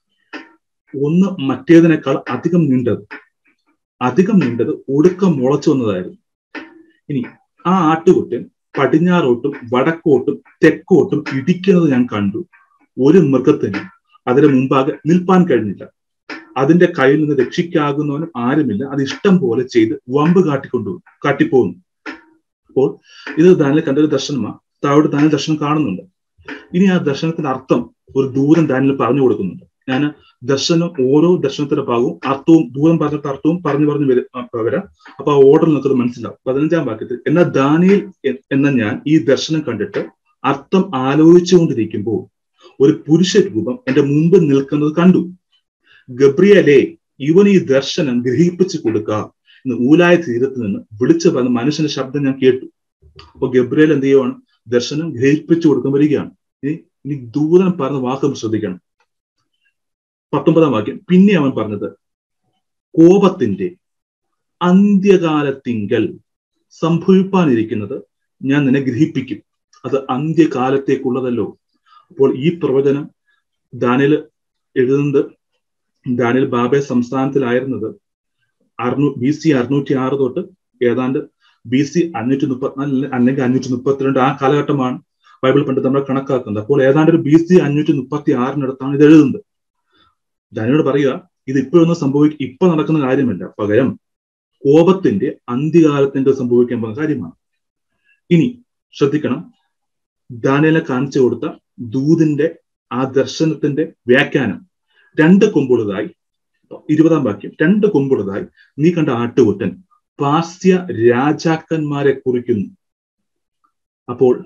ഒന്ന് മറ്റേതിനേക്കാൾ അധികം നീണ്ടത് അധികം നീണ്ടത് ഒടുക്കം മുളച്ചു വന്നതായിരുന്നു ഇനി ആ ആട്ടുകുട്ടൻ പടിഞ്ഞാറോട്ടും വടക്കോട്ടും തെക്കോട്ടും ഇടിക്കുന്നത് ഞാൻ കണ്ടു ഒരു മൃഗത്തിന് അതിന് മുമ്പാകെ നിൽപ്പാൻ കഴിഞ്ഞില്ല അതിന്റെ കയ്യിൽ നിന്ന് രക്ഷിക്കാകുന്നവനും ആരുമില്ല അത് ഇഷ്ടം പോലെ ചെയ്ത് വമ്പ് കാട്ടിക്കൊണ്ടു കാട്ടിപ്പോകുന്നു അപ്പോൾ ഇത് ദാനിൽ കണ്ടൊരു ദർശനമാണ് താഴോട്ട് ദാനിൽ ദർശനം കാണുന്നുണ്ട് ഇനി ആ ദർശനത്തിന്റെ അർത്ഥം ഒരു ദൂരം ദാനിൽ പറഞ്ഞു കൊടുക്കുന്നുണ്ട് ഞാൻ ദർശനം ഓരോ ദർശനത്തിന്റെ ഭാഗവും അർത്ഥവും ദൂരം പറഞ്ഞിട്ട് അർത്ഥവും പറഞ്ഞു പറഞ്ഞു വരാം അപ്പൊ ആ ഓർഡർ നിങ്ങൾക്ക് മനസ്സിലാവും പതിനഞ്ചാം വാക്യത്തിൽ എന്നാൽ ദാനിയിൽ എന്ന ഞാൻ ഈ ദർശനം കണ്ടിട്ട് അർത്ഥം ആലോചിച്ചുകൊണ്ടിരിക്കുമ്പോൾ ഒരു പുരുഷ രൂപം എന്റെ മുമ്പിൽ നിൽക്കുന്നത് കണ്ടു ഗബ്രിയലെ ഇവൻ ഈ ദർശനം ഗ്രഹിപ്പിച്ചു കൊടുക്ക എന്ന് ഊലായ തീരത്ത് നിന്ന് വിളിച്ചു പറഞ്ഞ മനുഷ്യന്റെ ശബ്ദം ഞാൻ കേട്ടു അപ്പൊ ഗബ്രിയൽ എന്ത് ചെയ്യുവാണ് ദർശനം ഗ്രഹിപ്പിച്ചു കൊടുക്കാൻ വരികയാണ് ഇനി ഇനി ദൂതൻ പറഞ്ഞ വാക്ക് ശ്രദ്ധിക്കണം പത്തൊമ്പതാം വാക്യം പിന്നെ അവൻ പറഞ്ഞത് കോപത്തിന്റെ അന്ത്യകാലത്തിങ്കൽ സംഭവിപ്പാനിരിക്കുന്നത് ഞാൻ നിന്നെ ഗ്രഹിപ്പിക്കും അത് അന്ത്യകാലത്തേക്കുള്ളതല്ലോ അപ്പോൾ ഈ പ്രവചനം ദാനിൽ എഴുതുന്നത് ദാനിൽ ബാബെ സംസ്ഥാനത്തിലായിരുന്നത് അറുന്നൂ ബി സി അറുന്നൂറ്റി ആറ് തൊട്ട് ഏതാണ്ട് ബി സി അഞ്ഞൂറ്റി മുപ്പത്തിനാല് അല്ലെങ്കിൽ അഞ്ഞൂറ്റി മുപ്പത്തിരണ്ട് ആ കാലഘട്ടമാണ് ബൈബിൾ പണ്ട് നമ്മൾ കണക്കാക്കുന്നത് അപ്പോൾ ഏതാണ്ട് ഒരു ബി സി അഞ്ഞൂറ്റി മുപ്പത്തി ആറിനടുത്താണ് ഇത് എഴുതുന്നത് ദാനിയോട് പറയുക ഇത് ഇപ്പോഴൊന്നും സംഭവിക്കും ഇപ്പൊ നടക്കുന്ന കാര്യമല്ല പകരം കോപത്തിന്റെ അന്ത്യകാലത്തിന്റെ സംഭവിക്കാൻ പോകുന്ന കാര്യമാണ് ഇനി ശ്രദ്ധിക്കണം ദാനിയലെ കാണിച്ചു കൊടുത്ത ദൂതിന്റെ ആ ദർശനത്തിന്റെ വ്യാഖ്യാനം രണ്ട് കൊമ്പുള്ളതായി ഇരുപതാം വാക്യം രണ്ട് കൊമ്പുള്ളതായി നീ കണ്ട ആട്ടുകുട്ടൻ പാസ്യ രാജാക്കന്മാരെ കുറിക്കുന്നു അപ്പോൾ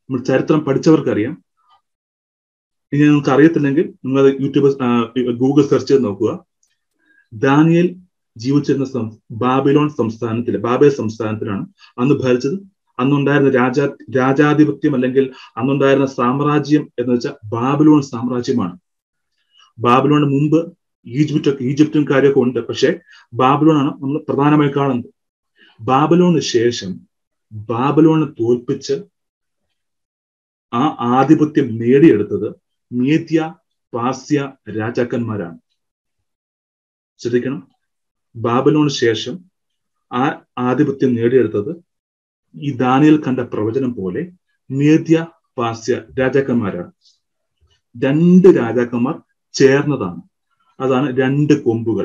നമ്മൾ ചരിത്രം പഠിച്ചവർക്കറിയാം ഇനി നിങ്ങൾക്ക് അറിയത്തില്ലെങ്കിൽ നിങ്ങൾ യൂട്യൂബ് ഗൂഗിൾ സെർച്ച് ചെയ്ത് നോക്കുക ദാനിയൽ ജീവിച്ചിരുന്ന ബാബിലോൺ സംസ്ഥാനത്തിലെ ബാബേൽ സംസ്ഥാനത്തിലാണ് അന്ന് ഭരിച്ചത് അന്നുണ്ടായിരുന്ന രാജാ രാജാധിപത്യം അല്ലെങ്കിൽ അന്നുണ്ടായിരുന്ന സാമ്രാജ്യം എന്ന് വെച്ചാൽ ബാബിലോൺ സാമ്രാജ്യമാണ് ബാബിലോണിന് മുമ്പ് ഈജിപ്റ്റ് ഈജിപ്തും കാര്യമൊക്കെ ഉണ്ട് പക്ഷെ ബാബിലോണാണ് നമ്മൾ പ്രധാനമായി കാണുന്നത് ബാബിലോണിന് ശേഷം ബാബിലോണിനെ തോൽപ്പിച്ച് ആ ആധിപത്യം നേടിയെടുത്തത് മേദ്യ പാസ്യ രാജാക്കന്മാരാണ് ശ്രദ്ധിക്കണം ബാബിലോണിന് ശേഷം ആ ആധിപത്യം നേടിയെടുത്തത് ഈ ദാനിയൽ കണ്ട പ്രവചനം പോലെ മേദ്യ പാസ്യ രാജാക്കന്മാരാണ് രണ്ട് രാജാക്കന്മാർ ചേർന്നതാണ് അതാണ് രണ്ട് കൊമ്പുകൾ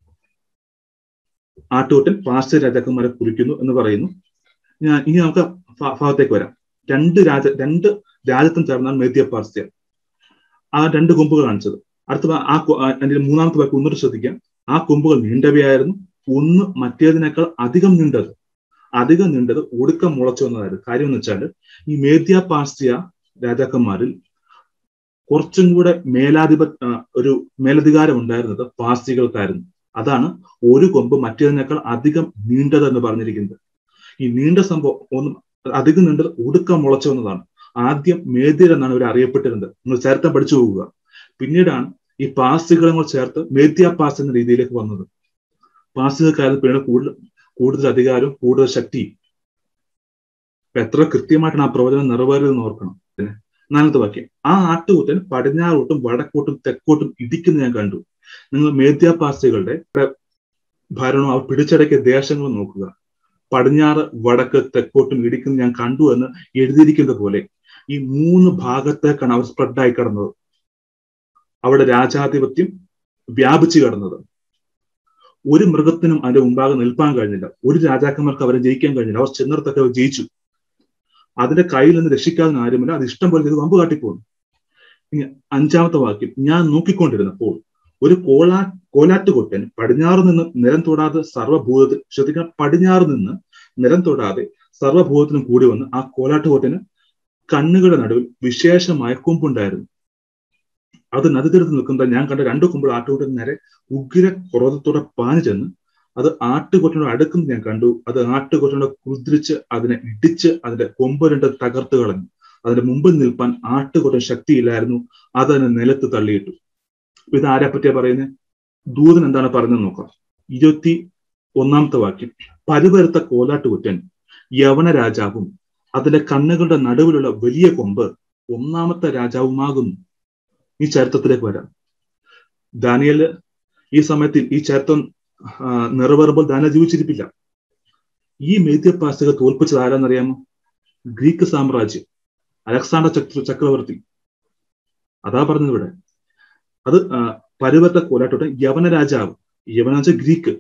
ആട്ടൂട്ടൻ പാസ്യ രാജാക്കന്മാരെ കുറിക്കുന്നു എന്ന് പറയുന്നു ഞാൻ ഇനി നമുക്ക് ഭാഗത്തേക്ക് വരാം രണ്ട് രാജ രണ്ട് രാജ്യത്തും ചേർന്നാണ് മേദ്യ പാസ്യ ആ രണ്ട് കൊമ്പുകൾ കാണിച്ചത് അടുത്ത ആ അതിന്റെ മൂന്നാമത്തെ വാക്ക് ഒന്നുകൂടി ശ്രദ്ധിക്കാം ആ കൊമ്പുകൾ നീണ്ടവയായിരുന്നു ഒന്ന് മറ്റേതിനേക്കാൾ അധികം നീണ്ടത് അധികം നീണ്ടത് ഒടുക്കം മുളച്ചു വന്നതായിരുന്നു കാര്യം എന്ന് വെച്ചാൽ ഈ മേദ്യ പാസ്യ രാജാക്കന്മാരിൽ കുറച്ചും കൂടെ മേലാധിപ ഒരു മേലധികാരം ഉണ്ടായിരുന്നത് പാസ്തികൾക്കായിരുന്നു അതാണ് ഒരു കൊമ്പ് മറ്റേതിനേക്കാൾ അധികം നീണ്ടതെന്ന് പറഞ്ഞിരിക്കുന്നത് ഈ നീണ്ട സംഭവം ഒന്ന് അധികം നീണ്ടത് ഒടുക്കം മുളച്ചു വന്നതാണ് ആദ്യം മേദ്യർ എന്നാണ് ഇവർ അറിയപ്പെട്ടിരുന്നത് നിങ്ങൾ ചരിത്രം പഠിച്ചു പോകുക പിന്നീടാണ് ഈ പാസ്തികളും കൂടെ ചേർത്ത് മേദ്യ പാസ് എന്ന രീതിയിലേക്ക് വന്നത് പാസ്തികക്കാരിൽ പിന്നീട് കൂടുതൽ കൂടുതൽ അധികാരവും കൂടുതൽ ശക്തിയും എത്ര കൃത്യമായിട്ടാണ് ആ പ്രവചനം നിറവേറിയതെന്ന് ഓർക്കണം നാലാമത്തെ വാക്യം ആ ആട്ടുകൂട്ടൻ പടിഞ്ഞാറോട്ടും വടക്കോട്ടും തെക്കോട്ടും ഇടിക്കുന്ന ഞാൻ കണ്ടു നിങ്ങൾ മേദ്യാപാസ്തികളുടെ ഭരണം അവർ പിടിച്ചടക്കിയ ദേശങ്ങൾ നോക്കുക പടിഞ്ഞാറ് വടക്ക് തെക്കോട്ടും ഇടിക്കുന്ന ഞാൻ കണ്ടു എന്ന് എഴുതിയിരിക്കുന്നത് പോലെ ഈ മൂന്ന് ഭാഗത്തേക്കാണ് അവർ സ്പ്രെഡായി കിടന്നത് അവിടെ രാജാധിപത്യം വ്യാപിച്ചു കിടന്നത് ഒരു മൃഗത്തിനും അതിന്റെ മുമ്പാകെ നിൽപ്പാൻ കഴിഞ്ഞില്ല ഒരു രാജാക്കന്മാർക്ക് അവരെ ജയിക്കാൻ കഴിഞ്ഞില്ല അവർ ചെന്നിടത്തൊക്കെ അവർ ജയിച്ചു അതിന്റെ കയ്യിൽ നിന്ന് രക്ഷിക്കാതെ ആരുമില്ല അത് ഇഷ്ടം പോലെ ഇത് വമ്പ് കാട്ടിപ്പോകുന്നു ഇനി അഞ്ചാമത്തെ വാക്യം ഞാൻ നോക്കിക്കൊണ്ടിരുന്നപ്പോൾ ഒരു കോലാ കോലാട്ടുകൊട്ടൻ പടിഞ്ഞാറ് നിന്ന് നിലം തൊടാതെ സർവ്വഭൂതത്തിൽ ശ്രദ്ധിക്കണം പടിഞ്ഞാറ് നിന്ന് നിലം തൊടാതെ സർവ്വഭൂതത്തിനും കൂടി വന്ന് ആ കോലാട്ടുകൊട്ടന് കണ്ണുകളുടെ നടുവിൽ വിശേഷമായ കൊമ്പുണ്ടായിരുന്നു അത് നദിതീരത്ത് നിൽക്കുന്ന ഞാൻ കണ്ട രണ്ട് കൊമ്പുകൾ ആട്ടുകൊട്ടന് നേരെ ഉഗ്ര ക്രോധത്തോടെ പാഞ്ഞു ചെന്ന് അത് ആട്ടുകൊറ്റനോട് അടുക്കുന്നത് ഞാൻ കണ്ടു അത് ആട്ടുകൊറ്റനോട് കുതിരിച്ച് അതിനെ ഇടിച്ച് അതിന്റെ കൊമ്പ് രണ്ട് തകർത്ത് കളഞ്ഞു അതിന്റെ മുമ്പിൽ നിൽപ്പാൻ ആട്ടുകൊറ്റൻ ശക്തിയില്ലായിരുന്നു അതതിനെ നിലത്ത് തള്ളിയിട്ടു ഇത് ആരെ പറ്റിയാ പറയുന്നത് ദൂതൻ എന്താണ് പറഞ്ഞത് നോക്കാം ഇരുപത്തി ഒന്നാമത്തെ വാക്യം പരുവരുത്ത കോലാട്ടുകുറ്റൻ യവന രാജാവും അതിന്റെ കണ്ണുകളുടെ നടുവിലുള്ള വലിയ കൊമ്പ് ഒന്നാമത്തെ രാജാവുമാകുന്നു ഈ ചരിത്രത്തിലേക്ക് വരാം ദാനിയല് ഈ സമയത്തിൽ ഈ ചരിത്രം നിറവേറുമ്പോൾ ദാന ജീവിച്ചിരിപ്പില്ല ഈ മേദ്യപാസികൾ തോൽപ്പിച്ചത് ആരാന്നറിയാമോ ഗ്രീക്ക് സാമ്രാജ്യം അലക്സാണ്ടർ ചക്ര ചക്രവർത്തി അതാ പറഞ്ഞത് ഇവിടെ അത് പരുവത്ത കോലാട്ടോട്ടെ യവന രാജാവ് യവന വെച്ചാൽ ഗ്രീക്ക്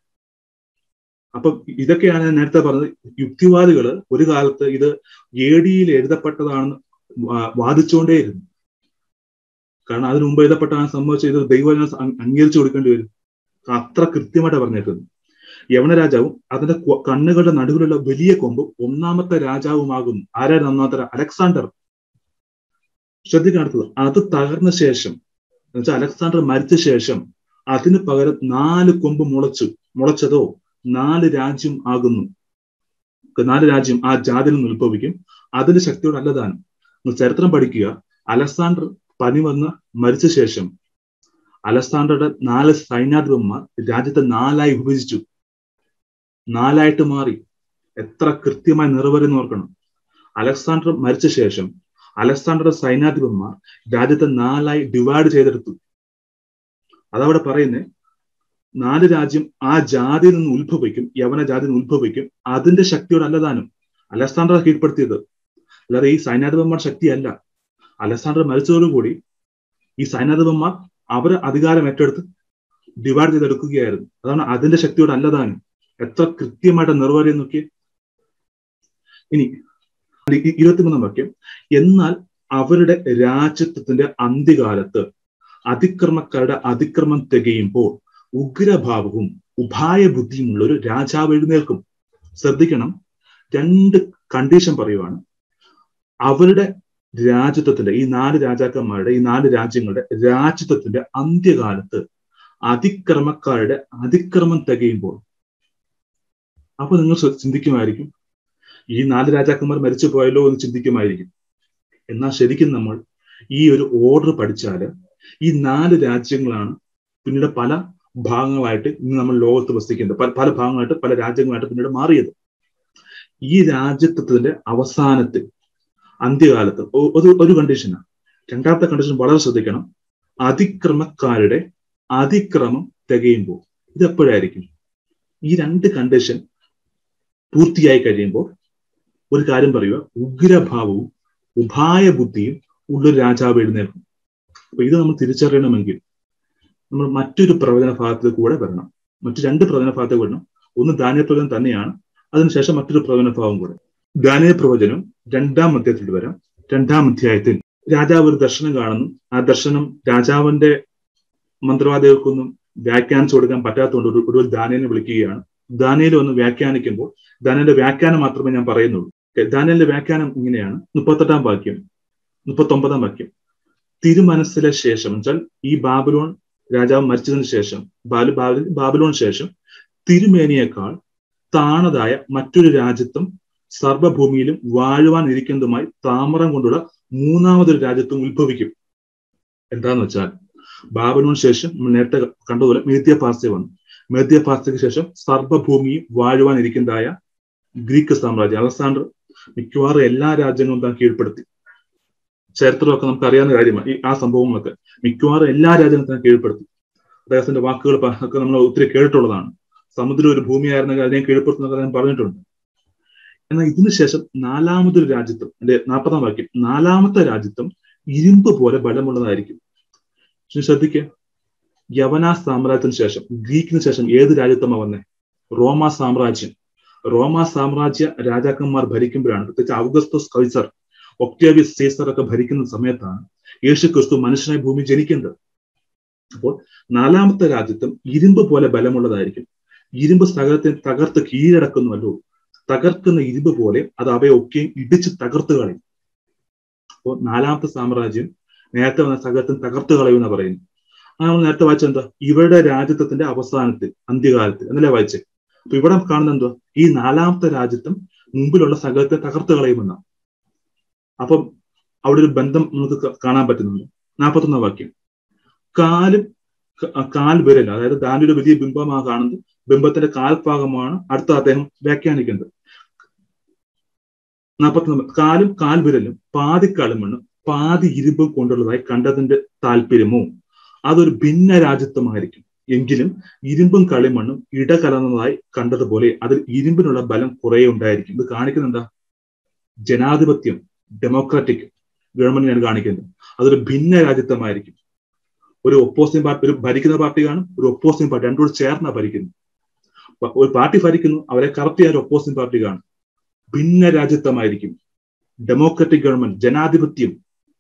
അപ്പൊ ഇതൊക്കെയാണ് ഞാൻ നേരത്തെ പറഞ്ഞത് യുക്തിവാദികള് ഒരു കാലത്ത് ഇത് എ ഡിയിൽ എഴുതപ്പെട്ടതാണെന്ന് വാദിച്ചുകൊണ്ടേയിരുന്നു കാരണം അതിനു മുമ്പ് എഴുതപ്പെട്ടാണ് സംഭവിച്ച ഇത് ദൈവജന അംഗീകരിച്ചു കൊടുക്കേണ്ടി വരും അത്ര കൃത്യമായിട്ട് പറഞ്ഞേക്കുന്നത് യവന രാജാവും അതിന്റെ കണ്ണുകളുടെ നടുവിലുള്ള വലിയ കൊമ്പ് ഒന്നാമത്തെ രാജാവുമാകുന്നു ആരായിരുന്നു ഒന്നാമത്തെ അലക്സാണ്ടർ ശ്രദ്ധിക്കടുത്തത് അത് തകർന്ന ശേഷം എന്നുവെച്ചാൽ അലക്സാണ്ടർ മരിച്ച ശേഷം അതിന് പകരം നാല് കൊമ്പ് മുളച്ചു മുളച്ചതോ നാല് രാജ്യം ആകുന്നു നാല് രാജ്യം ആ ജാതിയിൽ നിന്ന് ഉത്ഭവിക്കും അതിന്റെ ശക്തിയോട് അല്ലതാനും ചരിത്രം പഠിക്കുക അലക്സാണ്ടർ പനി വന്ന് മരിച്ച ശേഷം അലക്സാണ്ടറുടെ നാല് സൈന്യാധിപന്മാർ രാജ്യത്തെ നാലായി വിഭജിച്ചു നാലായിട്ട് മാറി എത്ര കൃത്യമായി നിറവേറിയെന്ന് ഓർക്കണം അലക്സാണ്ടർ മരിച്ച ശേഷം അലക്സാണ്ടറുടെ സൈന്യാധിപന്മാർ രാജ്യത്തെ നാലായി ഡിവൈഡ് ചെയ്തെടുത്തു അതവിടെ പറയുന്നേ നാല് രാജ്യം ആ ജാതിയിൽ നിന്ന് ഉത്ഭവിക്കും യവന ജാതിയിൽ നിന്ന് ഉത്ഭവിക്കും അതിന്റെ ശക്തിയോട് അല്ലതാനും അലക്സാണ്ടർ കീഴ്പ്പെടുത്തിയത് അല്ലാതെ ഈ സൈന്യാധിപന്മാർ ശക്തിയല്ല അലക്സാണ്ടർ മരിച്ചതോടുകൂടി ഈ സൈന്യാധിപന്മാർ അവർ അധികാരം ഏറ്റെടുത്ത് ഡിവൈഡ് ചെയ്തെടുക്കുകയായിരുന്നു അതാണ് അതിന്റെ ശക്തിയോട് അല്ലതാനും എത്ര കൃത്യമായിട്ട് നിറവേറിയെന്ന് നോക്കിയേ ഇനി ഇരുപത്തിമൂന്നാം വാക്യം എന്നാൽ അവരുടെ രാജ്യത്വത്തിന്റെ അന്ത്യകാലത്ത് അതിക്രമക്കാരുടെ അതിക്രമം തികയുമ്പോൾ ഉഗ്രഭാവവും ഉപായ ബുദ്ധിയുമുള്ള ഒരു രാജാവ് എഴുന്നേൽക്കും ശ്രദ്ധിക്കണം രണ്ട് കണ്ടീഷൻ പറയുവാണ് അവരുടെ രാജ്യത്വത്തിന്റെ ഈ നാല് രാജാക്കന്മാരുടെ ഈ നാല് രാജ്യങ്ങളുടെ രാജ്യത്വത്തിന്റെ അന്ത്യകാലത്ത് അതിക്രമക്കാരുടെ അതിക്രമം തികയുമ്പോൾ അപ്പൊ നിങ്ങൾ ചിന്തിക്കുമായിരിക്കും ഈ നാല് രാജാക്കന്മാർ മരിച്ചു പോയല്ലോ എന്ന് ചിന്തിക്കുമായിരിക്കും എന്നാൽ ശരിക്കും നമ്മൾ ഈ ഒരു ഓർഡർ പഠിച്ചാൽ ഈ നാല് രാജ്യങ്ങളാണ് പിന്നീട് പല ഭാഗങ്ങളായിട്ട് ഇന്ന് നമ്മൾ ലോകത്ത് വസിക്കുന്നത് പല പല ഭാഗങ്ങളായിട്ട് പല രാജ്യങ്ങളായിട്ട് പിന്നീട് മാറിയത് ഈ രാജ്യത്വത്തിന്റെ അവസാനത്തിൽ അന്ത്യകാലത്ത് ഒരു ഒരു കണ്ടീഷനാണ് രണ്ടാമത്തെ കണ്ടീഷൻ വളരെ ശ്രദ്ധിക്കണം അതിക്രമക്കാരുടെ അതിക്രമം തികയുമ്പോൾ ഇത് എപ്പോഴായിരിക്കും ഈ രണ്ട് കണ്ടീഷൻ പൂർത്തിയായി കഴിയുമ്പോൾ ഒരു കാര്യം പറയുക ഉഗ്രഭാവവും ഉപായ ബുദ്ധിയും ഉള്ളൊരു രാജാവ് എഴുന്നേൽക്കും അപ്പൊ ഇത് നമ്മൾ തിരിച്ചറിയണമെങ്കിൽ നമ്മൾ മറ്റൊരു പ്രവചന ഭാഗത്തിൽ കൂടെ വരണം മറ്റു രണ്ട് പ്രവചന ഭാഗത്തിൽ വരണം ഒന്ന് ധാന്യ പ്രവചനം തന്നെയാണ് അതിനുശേഷം മറ്റൊരു പ്രവചന ഭാവം കൂടെ ധാന്യ പ്രവചനം രണ്ടാം അധ്യായത്തിൽ വരാം രണ്ടാം അധ്യായത്തിൽ രാജാവ് ഒരു ദർശനം കാണുന്നു ആ ദർശനം രാജാവിന്റെ മന്ത്രവാദികൾക്കൊന്നും വ്യാഖ്യാനിച്ചു കൊടുക്കാൻ പറ്റാത്തതുകൊണ്ട് ഒരു ഒരു ദാനിയനെ വിളിക്കുകയാണ് ദാനിയൽ ഒന്ന് വ്യാഖ്യാനിക്കുമ്പോൾ ദാനിയന്റെ വ്യാഖ്യാനം മാത്രമേ ഞാൻ പറയുന്നുള്ളൂ ദാനിയലിന്റെ വ്യാഖ്യാനം ഇങ്ങനെയാണ് മുപ്പത്തെട്ടാം വാക്യം മുപ്പത്തൊമ്പതാം വാക്യം തിരുമനസ്സിലെ ശേഷം വെച്ചാൽ ഈ ബാബുലോൺ രാജാവ് മരിച്ചതിന് ശേഷം ബാലു ബാബുലോൺ ശേഷം തിരുമേനിയേക്കാൾ താണതായ മറ്റൊരു രാജ്യത്തും സർവഭൂമിയിലും വാഴുവാൻ ഇരിക്കുന്നതുമായി താമരം കൊണ്ടുള്ള മൂന്നാമതൊരു രാജ്യത്തും ഉത്ഭവിക്കും എന്താന്ന് വെച്ചാൽ ബാബുലോൺ ശേഷം നമ്മൾ നേരത്തെ കണ്ടതുപോലെ മേദ്യ പാർസ്യ വന്നു മേദ്യ പാർസ്യക്ക് ശേഷം സർവഭൂമിയും വാഴുവാൻ ഇരിക്കുന്നതായ ഗ്രീക്ക് സാമ്രാജ്യം അലക്സാണ്ടർ മിക്കവാറും എല്ലാ രാജ്യങ്ങളും താൻ കീഴ്പ്പെടുത്തി ചരിത്രമൊക്കെ നമുക്ക് അറിയാവുന്ന കാര്യമാണ് ഈ ആ സംഭവങ്ങളൊക്കെ മിക്കവാറും എല്ലാ രാജ്യങ്ങളും താൻ കീഴ്പ്പെടുത്തി അദ്ദേഹത്തിന്റെ വാക്കുകൾ ഒക്കെ നമ്മൾ ഒത്തിരി കേട്ടിട്ടുള്ളതാണ് സമുദ്രം ഒരു ഭൂമിയായിരുന്നെങ്കിൽ അതിനെ കീഴ്പ്പെടുത്തുന്ന അദ്ദേഹം പറഞ്ഞിട്ടുണ്ട് എന്നാൽ ഇതിനുശേഷം നാലാമതൊരു രാജ്യത്വം എന്റെ നാൽപ്പതാം വാക്യം നാലാമത്തെ രാജ്യത്വം ഇരുമ്പ് പോലെ ബലമുള്ളതായിരിക്കും ശ്രദ്ധിക്കുക യവന സാമ്രാജ്യത്തിന് ശേഷം ഗ്രീക്കിന് ശേഷം ഏത് രാജ്യത്വമാണ് വന്നേ റോമ സാമ്രാജ്യം റോമ സാമ്രാജ്യ രാജാക്കന്മാർ ഭരിക്കുമ്പോഴാണ് പ്രത്യേകിച്ച് ഔഗസ്തോസ് കൈസർ ഒക്ടേവിയസ് സീസർ ഒക്കെ ഭരിക്കുന്ന സമയത്താണ് യേശു ക്രിസ്തു മനുഷ്യനായി ഭൂമി ജനിക്കുന്നത് അപ്പോൾ നാലാമത്തെ രാജ്യത്വം ഇരുമ്പ് പോലെ ബലമുള്ളതായിരിക്കും ഇരുമ്പ് സകലത്തെ തകർത്ത് കീഴടക്കുന്നുവല്ലോ തകർക്കുന്ന ഇരുമ്പ് പോലെ അത് അവയൊക്കെ ഇടിച്ച് തകർത്ത് കളയും അപ്പോൾ നാലാമത്തെ സാമ്രാജ്യം നേരത്തെ വന്ന സകലത്തിൽ തകർത്ത് കളയുമെന്ന് പറയുന്നു ആ നമ്മൾ നേരത്തെ വായിച്ചത് എന്താ ഇവരുടെ രാജ്യത്വത്തിന്റെ അവസാനത്തിൽ അന്ത്യകാലത്ത് എന്നല്ലേ വായിച്ചേ അപ്പൊ ഇവിടെ കാണുന്ന എന്തോ ഈ നാലാമത്തെ രാജ്യത്വം മുമ്പിലുള്ള സകലത്തെ തകർത്ത് കളയുമെന്ന അപ്പം അവിടെ ഒരു ബന്ധം നമുക്ക് കാണാൻ പറ്റുന്നുണ്ട് നാൽപ്പത്തൊന്നാം വാക്യം കാലും കാൽ വിരൽ അതായത് ദാനിയുടെ വലിയ ബിംബമാണ് കാണുന്നത് ബിംബത്തിന്റെ കാൽഭാഗമാണ് അടുത്ത അദ്ദേഹം വ്യാഖ്യാനിക്കുന്നത് നാൽപ്പത്തൊന്ന് കാലും കാൽ വിരലും പാതി കളിമണ്ണും പാതി ഇരുമ്പും കൊണ്ടുള്ളതായി കണ്ടതിന്റെ താല്പര്യമോ അതൊരു ഭിന്ന രാജ്യത്വമായിരിക്കും എങ്കിലും ഇരുമ്പും കളിമണ്ണും ഇടകലർന്നതായി കണ്ടതുപോലെ അതിൽ ഇരുമ്പിനുള്ള ബലം കുറെ ഉണ്ടായിരിക്കും ഇത് കാണിക്കുന്നത് എന്താ ജനാധിപത്യം ഡെമോക്രാറ്റിക് ഗവൺമെന്റിനാണ് കാണിക്കുന്നത് അതൊരു ഭിന്ന രാജ്യത്വമായിരിക്കും ഒരു ഒപ്പോസിംഗ് പാർട്ടി ഒരു ഭരിക്കുന്ന പാർട്ടി കാണും ഒരു ഒപ്പോസിംഗ് പാർട്ടി രണ്ടുകൂടെ ചേർന്നാ ഭരിക്കുന്നു ഒരു പാർട്ടി ഭരിക്കുന്നു അവരെ കറക്റ്റ് ചെയ്യാൻ ഒരു ഒപ്പോസിംഗ് പാർട്ടി കാണും ഭിന്ന രാജ്യത്വമായിരിക്കും ഡെമോക്രാറ്റിക് ഗവൺമെന്റ് ജനാധിപത്യം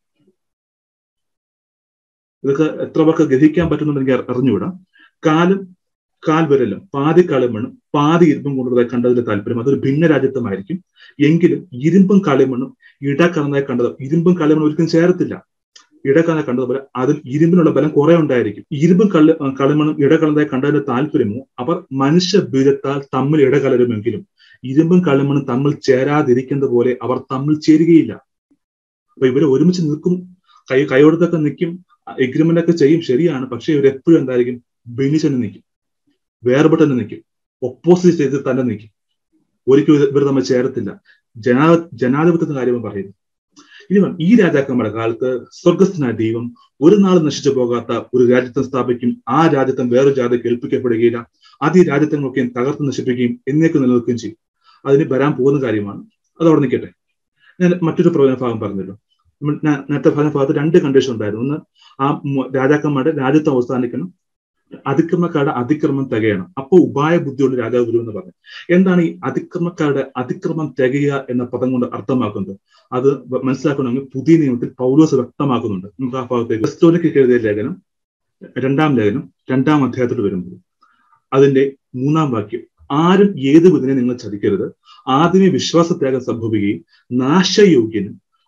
ഇതൊക്കെ എത്ര പേർക്ക് ഗ്രഹിക്കാൻ പറ്റുന്നുണ്ട് എനിക്ക് അറിഞ്ഞുകൂടാ കാലും കാൽ വിരലും പാതി കളിമണ്ണും പാതി ഇരുമ്പും കൊണ്ടുള്ളതായി കണ്ടതിന്റെ താല്പര്യം അതൊരു ഭിന്ന രാജ്യത്വമായിരിക്കും എങ്കിലും ഇരുമ്പും കളിമണ്ണും ഇടകലർന്നതായി കണ്ടത് ഇരുമ്പും കളിമണ്ണും ഒരിക്കലും ചേരത്തില്ല ഇടകലർന്ന കണ്ടതുപോലെ അതിൽ ഇരുമ്പിനുള്ള ബലം കുറെ ഉണ്ടായിരിക്കും ഇരുമ്പും കളി കളിമണ്ണും ഇടകലർന്നതായി കണ്ടതിന്റെ താല്പര്യമോ അവർ മനുഷ്യ ബീജത്താൽ തമ്മിൽ ഇടകലരുമെങ്കിലും ഇരുമ്പും കളിമണ്ണും തമ്മിൽ ചേരാതിരിക്കുന്നത് പോലെ അവർ തമ്മിൽ ചേരുകയില്ല അപ്പൊ ഇവര് ഒരുമിച്ച് നിൽക്കും കൈ കൈയോടത്തൊക്കെ നിൽക്കും എഗ്രിമെന്റ് ഒക്കെ ചെയ്യും ശരിയാണ് പക്ഷെ ഇവർ എപ്പോഴും എന്തായിരിക്കും ഭിന്നിച്ചെന്ന് നിൽക്കും വേർപെട്ട് തന്നെ നിൽക്കും ഒപ്പോസിറ്റ് ചെയ്ത് തന്നെ നിൽക്കും ഒരിക്കലും ഇവർ തമ്മിൽ ചേരത്തില്ല ജനാ ജനാധിപത്യത്തിന്റെ കാര്യം പറയുന്നു ഇനി ഈ രാജാക്കന്മാരുടെ കാലത്ത് സ്വർഗസ്ഥനായ ദൈവം ഒരു നാൾ നശിച്ചു പോകാത്ത ഒരു രാജ്യത്വം സ്ഥാപിക്കും ആ രാജ്യത്വം വേറൊരു ജാതി കേൾപ്പിക്കപ്പെടുകയില്ല അത് ഈ രാജ്യത്വങ്ങളൊക്കെ തകർത്ത് നശിപ്പിക്കുകയും എന്നേക്ക് നിലനിൽക്കുകയും ചെയ്യും അതിന് വരാൻ പോകുന്ന കാര്യമാണ് അത് അവിടെ നിൽക്കട്ടെ ഞാൻ മറ്റൊരു പ്രവചന ഭാഗം പറഞ്ഞല്ലോ നേരത്തെ പറഞ്ഞ ഭാഗത്ത് രണ്ട് കണ്ടീഷൻ ഉണ്ടായിരുന്നു ഒന്ന് ആ രാജാക്കന്മാരുടെ രാജ്യത്വം അവസാനിക്കണം അതിക്രമക്കാരുടെ അതിക്രമം തികയണം അപ്പൊ ഉപായ ബുദ്ധിയുള്ള രാജാവ് വരുമെന്ന് പറഞ്ഞു എന്താണ് ഈ അതിക്രമക്കാരുടെ അതിക്രമം തികയുക എന്ന പദം കൊണ്ട് അർത്ഥമാക്കുന്നത് അത് മനസ്സിലാക്കണമെങ്കിൽ പുതിയ നിയമത്തിൽ പൗലോസ് വ്യക്തമാക്കുന്നുണ്ട് നമുക്ക് ആ ഭാഗത്തേക്ക് ക്രിസ്തോനിക്ക് എഴുതിയ ലേഖനം രണ്ടാം ലേഖനം രണ്ടാം അധ്യായത്തിൽ വരുമ്പോൾ അതിന്റെ മൂന്നാം വാക്യം ആരും ഏത് വിധനെ നിങ്ങൾ ചതിക്കരുത് ആദ്യമേ വിശ്വാസത്യാഗം സംഭവിക്കുകയും നാശയോഗ്യനും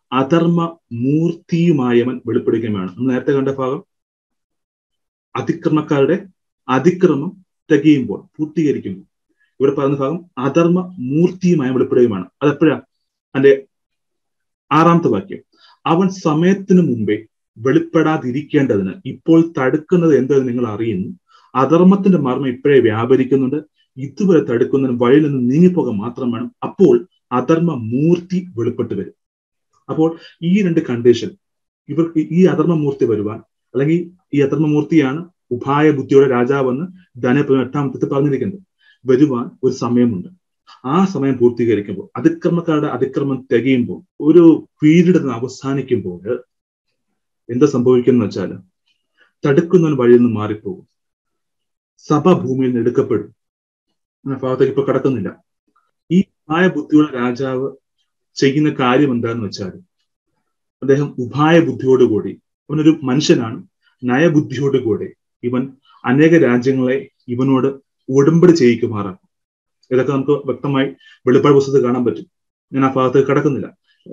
അധർമ്മ മൂർത്തിയുമായവൻ വെളിപ്പെടുകയുമാണ് നമ്മൾ നേരത്തെ കണ്ട ഭാഗം അതിക്രമക്കാരുടെ അതിക്രമം തികയുമ്പോൾ പൂർത്തീകരിക്കുമ്പോൾ ഇവിടെ പറയുന്ന ഭാഗം അധർമ്മ മൂർത്തിയുമായ വെളിപ്പെടുകയുമാണ് അതെപ്പോഴാ അതിന്റെ ആറാമത്തെ വാക്യം അവൻ സമയത്തിന് മുമ്പേ വെളിപ്പെടാതിരിക്കേണ്ടതിന് ഇപ്പോൾ തടുക്കുന്നത് എന്തെന്ന് നിങ്ങൾ അറിയുന്നു അധർമ്മത്തിന്റെ മർമ്മം ഇപ്പോഴേ വ്യാപരിക്കുന്നുണ്ട് ഇതുവരെ തടുക്കുന്നതിന് വഴിയിൽ നിന്ന് നീങ്ങിപ്പോകാൻ മാത്രം വേണം അപ്പോൾ അധർമ്മ മൂർത്തി വെളിപ്പെട്ട് വരും അപ്പോൾ ഈ രണ്ട് കണ്ടീഷൻ ഇവർക്ക് ഈ അധർമ്മമൂർത്തി വരുവാൻ അല്ലെങ്കിൽ ഈ അധർമ്മമൂർത്തിയാണ് ഉപായ ബുദ്ധിയുടെ രാജാവെന്ന് ധനപ്രമ എട്ടാമത്തെ പറഞ്ഞിരിക്കുന്നത് വരുവാൻ ഒരു സമയമുണ്ട് ആ സമയം പൂർത്തീകരിക്കുമ്പോൾ അതിക്രമക്കാരുടെ അതിക്രമം തികയുമ്പോൾ ഒരു പീരീഡ് അവസാനിക്കുമ്പോൾ എന്താ സംഭവിക്കുന്നത് വെച്ചാൽ തടുക്കുന്നവൻ വഴിയിൽ നിന്ന് മാറിപ്പോകും സഭ ഭൂമിയിൽ നിന്ന് എടുക്കപ്പെടും ഭാഗത്തേക്ക് ഇപ്പൊ കടക്കുന്നില്ല ഈ ഉപായ ബുദ്ധിയുള്ള രാജാവ് ചെയ്യുന്ന കാര്യം എന്താന്ന് വെച്ചാൽ അദ്ദേഹം ഉപായ ബുദ്ധിയോടുകൂടി അവനൊരു മനുഷ്യനാണ് നയബുദ്ധിയോടുകൂടി ഇവൻ അനേക രാജ്യങ്ങളെ ഇവനോട് ഉടമ്പടി ചെയ്യിക്കുമാറാക്കും ഇതൊക്കെ നമുക്ക് വ്യക്തമായി വെളിപ്പാട് പുസ്തകത്തിൽ കാണാൻ പറ്റും ഞാൻ ആ ഭാഗത്ത് കിടക്കുന്നില്ല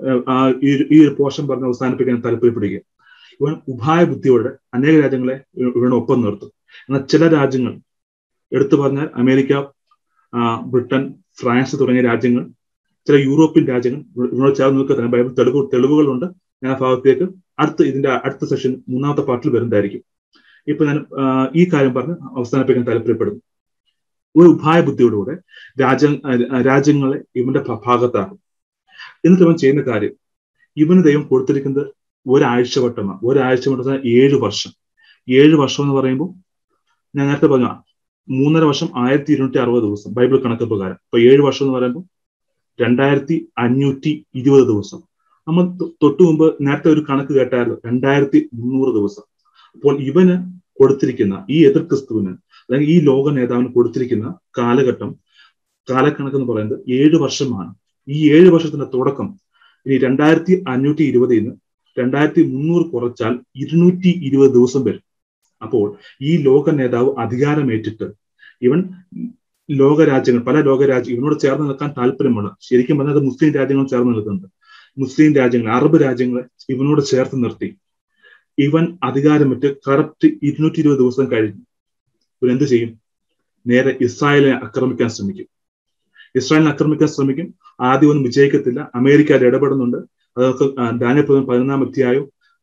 ഈ ഒരു പോഷൻ പറഞ്ഞ് അവസാനിപ്പിക്കാൻ താല്പര്യപ്പെടുക ഇവൻ ഉപായ ബുദ്ധിയോടെ അനേക രാജ്യങ്ങളെ ഇവനെ ഒപ്പം നിർത്തും എന്നാൽ ചില രാജ്യങ്ങൾ എടുത്തു പറഞ്ഞാൽ അമേരിക്ക ബ്രിട്ടൻ ഫ്രാൻസ് തുടങ്ങിയ രാജ്യങ്ങൾ ചില യൂറോപ്യൻ രാജ്യങ്ങൾ ഇവനോട് ചേർന്ന് നിൽക്കുന്ന ബൈബിൾ തെളിവ് തെളിവുകളുണ്ട് ഞാൻ ആ ഭാഗത്തേക്ക് അടുത്ത ഇതിന്റെ അടുത്ത സെഷൻ മൂന്നാമത്തെ പാർട്ടിൽ വരുന്നതായിരിക്കും ഇപ്പൊ ഞാൻ ഈ കാര്യം പറഞ്ഞ് അവസാനിപ്പിക്കാൻ താല്പര്യപ്പെടുന്നു ഒരു ഉപായ ബുദ്ധിയോടുകൂടെ രാജ്യ രാജ്യങ്ങളെ ഇവന്റെ ഭാഗത്താക്കും എന്നിട്ട് ഇവൻ ചെയ്യുന്ന കാര്യം ഇവന് ദൈവം കൊടുത്തിരിക്കുന്നത് ഒരാഴ്ച വട്ടമാണ് ഒരാഴ്ച വട്ടം ഏഴ് വർഷം ഏഴ് വർഷം എന്ന് പറയുമ്പോൾ ഞാൻ നേരത്തെ പറഞ്ഞു മൂന്നര വർഷം ആയിരത്തി ഇരുന്നൂറ്റി അറുപത് ദിവസം ബൈബിൾ കണക്ക് പ്രകാരം ഇപ്പൊ ഏഴ് വർഷം എന്ന് പറയുമ്പോൾ രണ്ടായിരത്തി അഞ്ഞൂറ്റി ഇരുപത് ദിവസം നമ്മൾ തൊട്ടു മുമ്പ് നേരത്തെ ഒരു കണക്ക് കേട്ടായിരുന്നു രണ്ടായിരത്തി മുന്നൂറ് ദിവസം അപ്പോൾ ഇവന് കൊടുത്തിരിക്കുന്ന ഈ എതിർ ക്രിസ്തുവിന് അല്ലെങ്കിൽ ഈ ലോക നേതാവിന് കൊടുത്തിരിക്കുന്ന കാലഘട്ടം കാലക്കണക്ക് എന്ന് പറയുന്നത് ഏഴ് വർഷമാണ് ഈ ഏഴ് വർഷത്തിന്റെ തുടക്കം ഇനി രണ്ടായിരത്തി അഞ്ഞൂറ്റി ഇരുപതിൽ നിന്ന് രണ്ടായിരത്തി മുന്നൂറ് കുറച്ചാൽ ഇരുന്നൂറ്റി ഇരുപത് ദിവസം വരും അപ്പോൾ ഈ ലോക നേതാവ് അധികാരമേറ്റിട്ട് ഇവൻ ലോകരാജ്യങ്ങൾ പല ലോകരാജ്യം ഇവനോട് ചേർന്ന് നിൽക്കാൻ താല്പര്യമാണ് ശരിക്കും പറഞ്ഞത് മുസ്ലിം രാജ്യങ്ങൾ ചേർന്ന് നിൽക്കുന്നുണ്ട് മുസ്ലിം രാജ്യങ്ങൾ അറബ് രാജ്യങ്ങളെ ഇവനോട് ചേർത്ത് നിർത്തി ഇവൻ അധികാരമിട്ട് കറക്റ്റ് ഇരുന്നൂറ്റി ഇരുപത് ദിവസം കഴിഞ്ഞു ഇവൻ എന്ത് ചെയ്യും നേരെ ഇസ്രായേലിനെ ആക്രമിക്കാൻ ശ്രമിക്കും ഇസ്രായേലിനെ ആക്രമിക്കാൻ ശ്രമിക്കും ആദ്യം ഒന്നും വിജയിക്കത്തില്ല അമേരിക്ക അതിൽ ഇടപെടുന്നുണ്ട് അതൊക്കെ ദാനിയപ്രദം പതിനൊന്നാം അധ്യായവും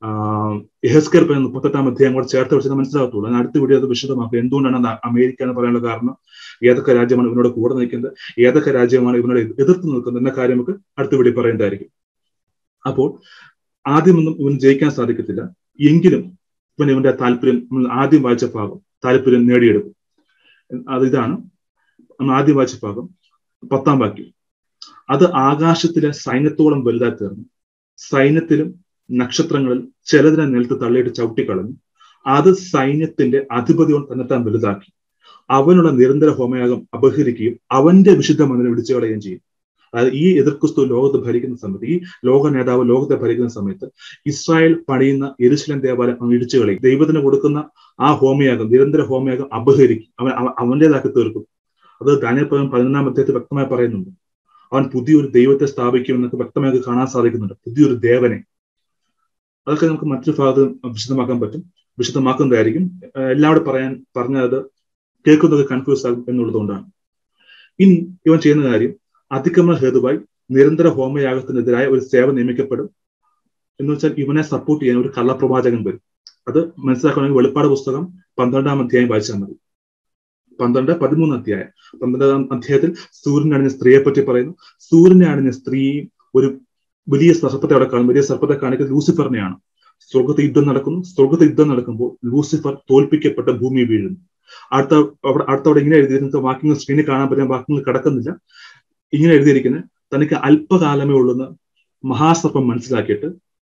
എഹസ്കർ മുപ്പത്തെട്ടാം അധ്യായം കൂടെ ചേർത്ത് വെച്ചത് മനസ്സിലാകത്തുള്ളൂ അതിന് അടുത്ത വീഡിയോ അത് വിശദമാക്കുക എന്തുകൊണ്ടാണ് അമേരിക്ക എന്ന് പറയാനുള്ള കാരണം ഏതൊക്കെ രാജ്യമാണ് ഇവനോട് കൂടെ നിൽക്കുന്നത് ഏതൊക്കെ രാജ്യമാണ് ഇവനോട് എതിർത്ത് നിൽക്കുന്നത് എന്ന കാര്യം നമുക്ക് അടുത്ത വീഡിയോ പറയുന്നതായിരിക്കും അപ്പോൾ ആദ്യമൊന്നും ഇവൻ ജയിക്കാൻ സാധിക്കത്തില്ല എങ്കിലും ഇവൻ ഇവന്റെ താല്പര്യം ആദ്യം വായിച്ച ഭാഗം താല്പര്യം നേടിയെടുക്കും അത് ഇതാണ് നമ്മൾ ആദ്യം വായിച്ച ഭാഗം പത്താം വാക്യം അത് ആകാശത്തിലെ സൈന്യത്തോളം വലുതായി തീർന്നു സൈന്യത്തിലും നക്ഷത്രങ്ങളിൽ ചിലതിനെ നിലത്ത് തള്ളിയിട്ട് ചവിട്ടിക്കളഞ്ഞു അത് സൈന്യത്തിന്റെ അധിപതിയോട് തന്നെത്താൻ വലുതാക്കി അവനുള്ള നിരന്തര ഹോമയാഗം അപഹരിക്കുകയും അവന്റെ വിശുദ്ധ മന്ദിരം വിളിച്ചു കളയുകയും ചെയ്യും അതായത് ഈ എതിർക്രിസ്തു ലോകത്ത് ഭരിക്കുന്ന സമയത്ത് ഈ ലോക നേതാവ് ലോകത്തെ ഭരിക്കുന്ന സമയത്ത് ഇസ്രായേൽ പണിയുന്ന എരുശലം ദേവാലയം ഇടിച്ചു കളയും ദൈവത്തിന് കൊടുക്കുന്ന ആ ഹോമയാഗം നിരന്തര ഹോമയാഗം അപഹരിക്കും അവൻ അവന്റേതാക്കി തീർക്കും അത് ദാനിയൽ പതിനൊന്നാം അധ്യായത്തിൽ വ്യക്തമായി പറയുന്നുണ്ട് അവൻ പുതിയൊരു ദൈവത്തെ സ്ഥാപിക്കും എന്നൊക്കെ വ്യക്തമായി കാണാൻ സാധിക്കുന്നുണ്ട് പുതിയൊരു ദേവനെ അതൊക്കെ നമുക്ക് മറ്റൊരു ഭാഗത്ത് വിശദമാക്കാൻ പറ്റും വിശദമാക്കുന്നതായിരിക്കും എല്ലാവരും പറയാൻ പറഞ്ഞത് കേൾക്കുന്നത് കൺഫ്യൂസ് ആകും എന്നുള്ളതുകൊണ്ടാണ് ഇനി ഇവൻ ചെയ്യുന്ന കാര്യം അതിക്രമണ ഹേതുവായി നിരന്തര ഹോമയാഗത്തിനെതിരായ ഒരു സേവ നിയമിക്കപ്പെടും എന്ന് വെച്ചാൽ ഇവനെ സപ്പോർട്ട് ചെയ്യാൻ ഒരു കള്ളപ്രവാചകൻ വരും അത് മനസ്സിലാക്കണമെങ്കിൽ വെളിപ്പാട് പുസ്തകം പന്ത്രണ്ടാം അധ്യായം വായിച്ചാൽ മതി പന്ത്രണ്ട് പതിമൂന്ന് അധ്യായം പന്ത്രണ്ടാം അധ്യായത്തിൽ സൂര്യനെ അണിഞ്ഞ സ്ത്രീയെ പറ്റി പറയുന്നു സൂര്യനെ അണിഞ്ഞ സ്ത്രീയും ഒരു വലിയ സർപ്പത്തെ അവിടെ കാണും വലിയ സർപ്പത്തെ കാണിക്കുന്നത് ലൂസിഫറിനെയാണ് സ്വർഗത്ത് യുദ്ധം നടക്കുന്നു സ്വർഗത്ത് യുദ്ധം നടക്കുമ്പോൾ ലൂസിഫർ തോൽപ്പിക്കപ്പെട്ട ഭൂമി വീഴുന്നു അടുത്ത അവിടെ അടുത്തവിടെ ഇങ്ങനെ എഴുതിയിരിക്കുന്ന വാക്യങ്ങൾ സ്ക്രീനിൽ കാണാൻ പറ്റുന്ന വാക്യങ്ങൾ കിടക്കുന്നില്ല ഇങ്ങനെ എഴുതിയിരിക്കുന്നത് തനിക്ക് അല്പകാലമേ ഉള്ളെന്ന് മഹാസർപ്പം മനസ്സിലാക്കിയിട്ട്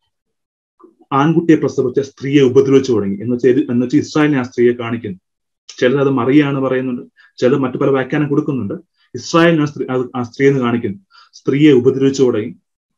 ആൺകുട്ടിയെ പ്രസവിച്ച സ്ത്രീയെ ഉപദ്രവിച്ചു തുടങ്ങി എന്ന് വെച്ചാൽ എന്ന് വെച്ചാൽ ഇസ്രായേലിനെ ആ സ്ത്രീയെ കാണിക്കുന്നു ചിലത് അത് മറിയാണ് പറയുന്നുണ്ട് ചിലത് മറ്റു പല വ്യാഖ്യാനം കൊടുക്കുന്നുണ്ട് ഇസ്രായേലിനെ സ്ത്രീ ആ സ്ത്രീ എന്ന് കാണിക്കുന്നു സ്ത്രീയെ ഉപദ്രവിച്ചു തുടങ്ങി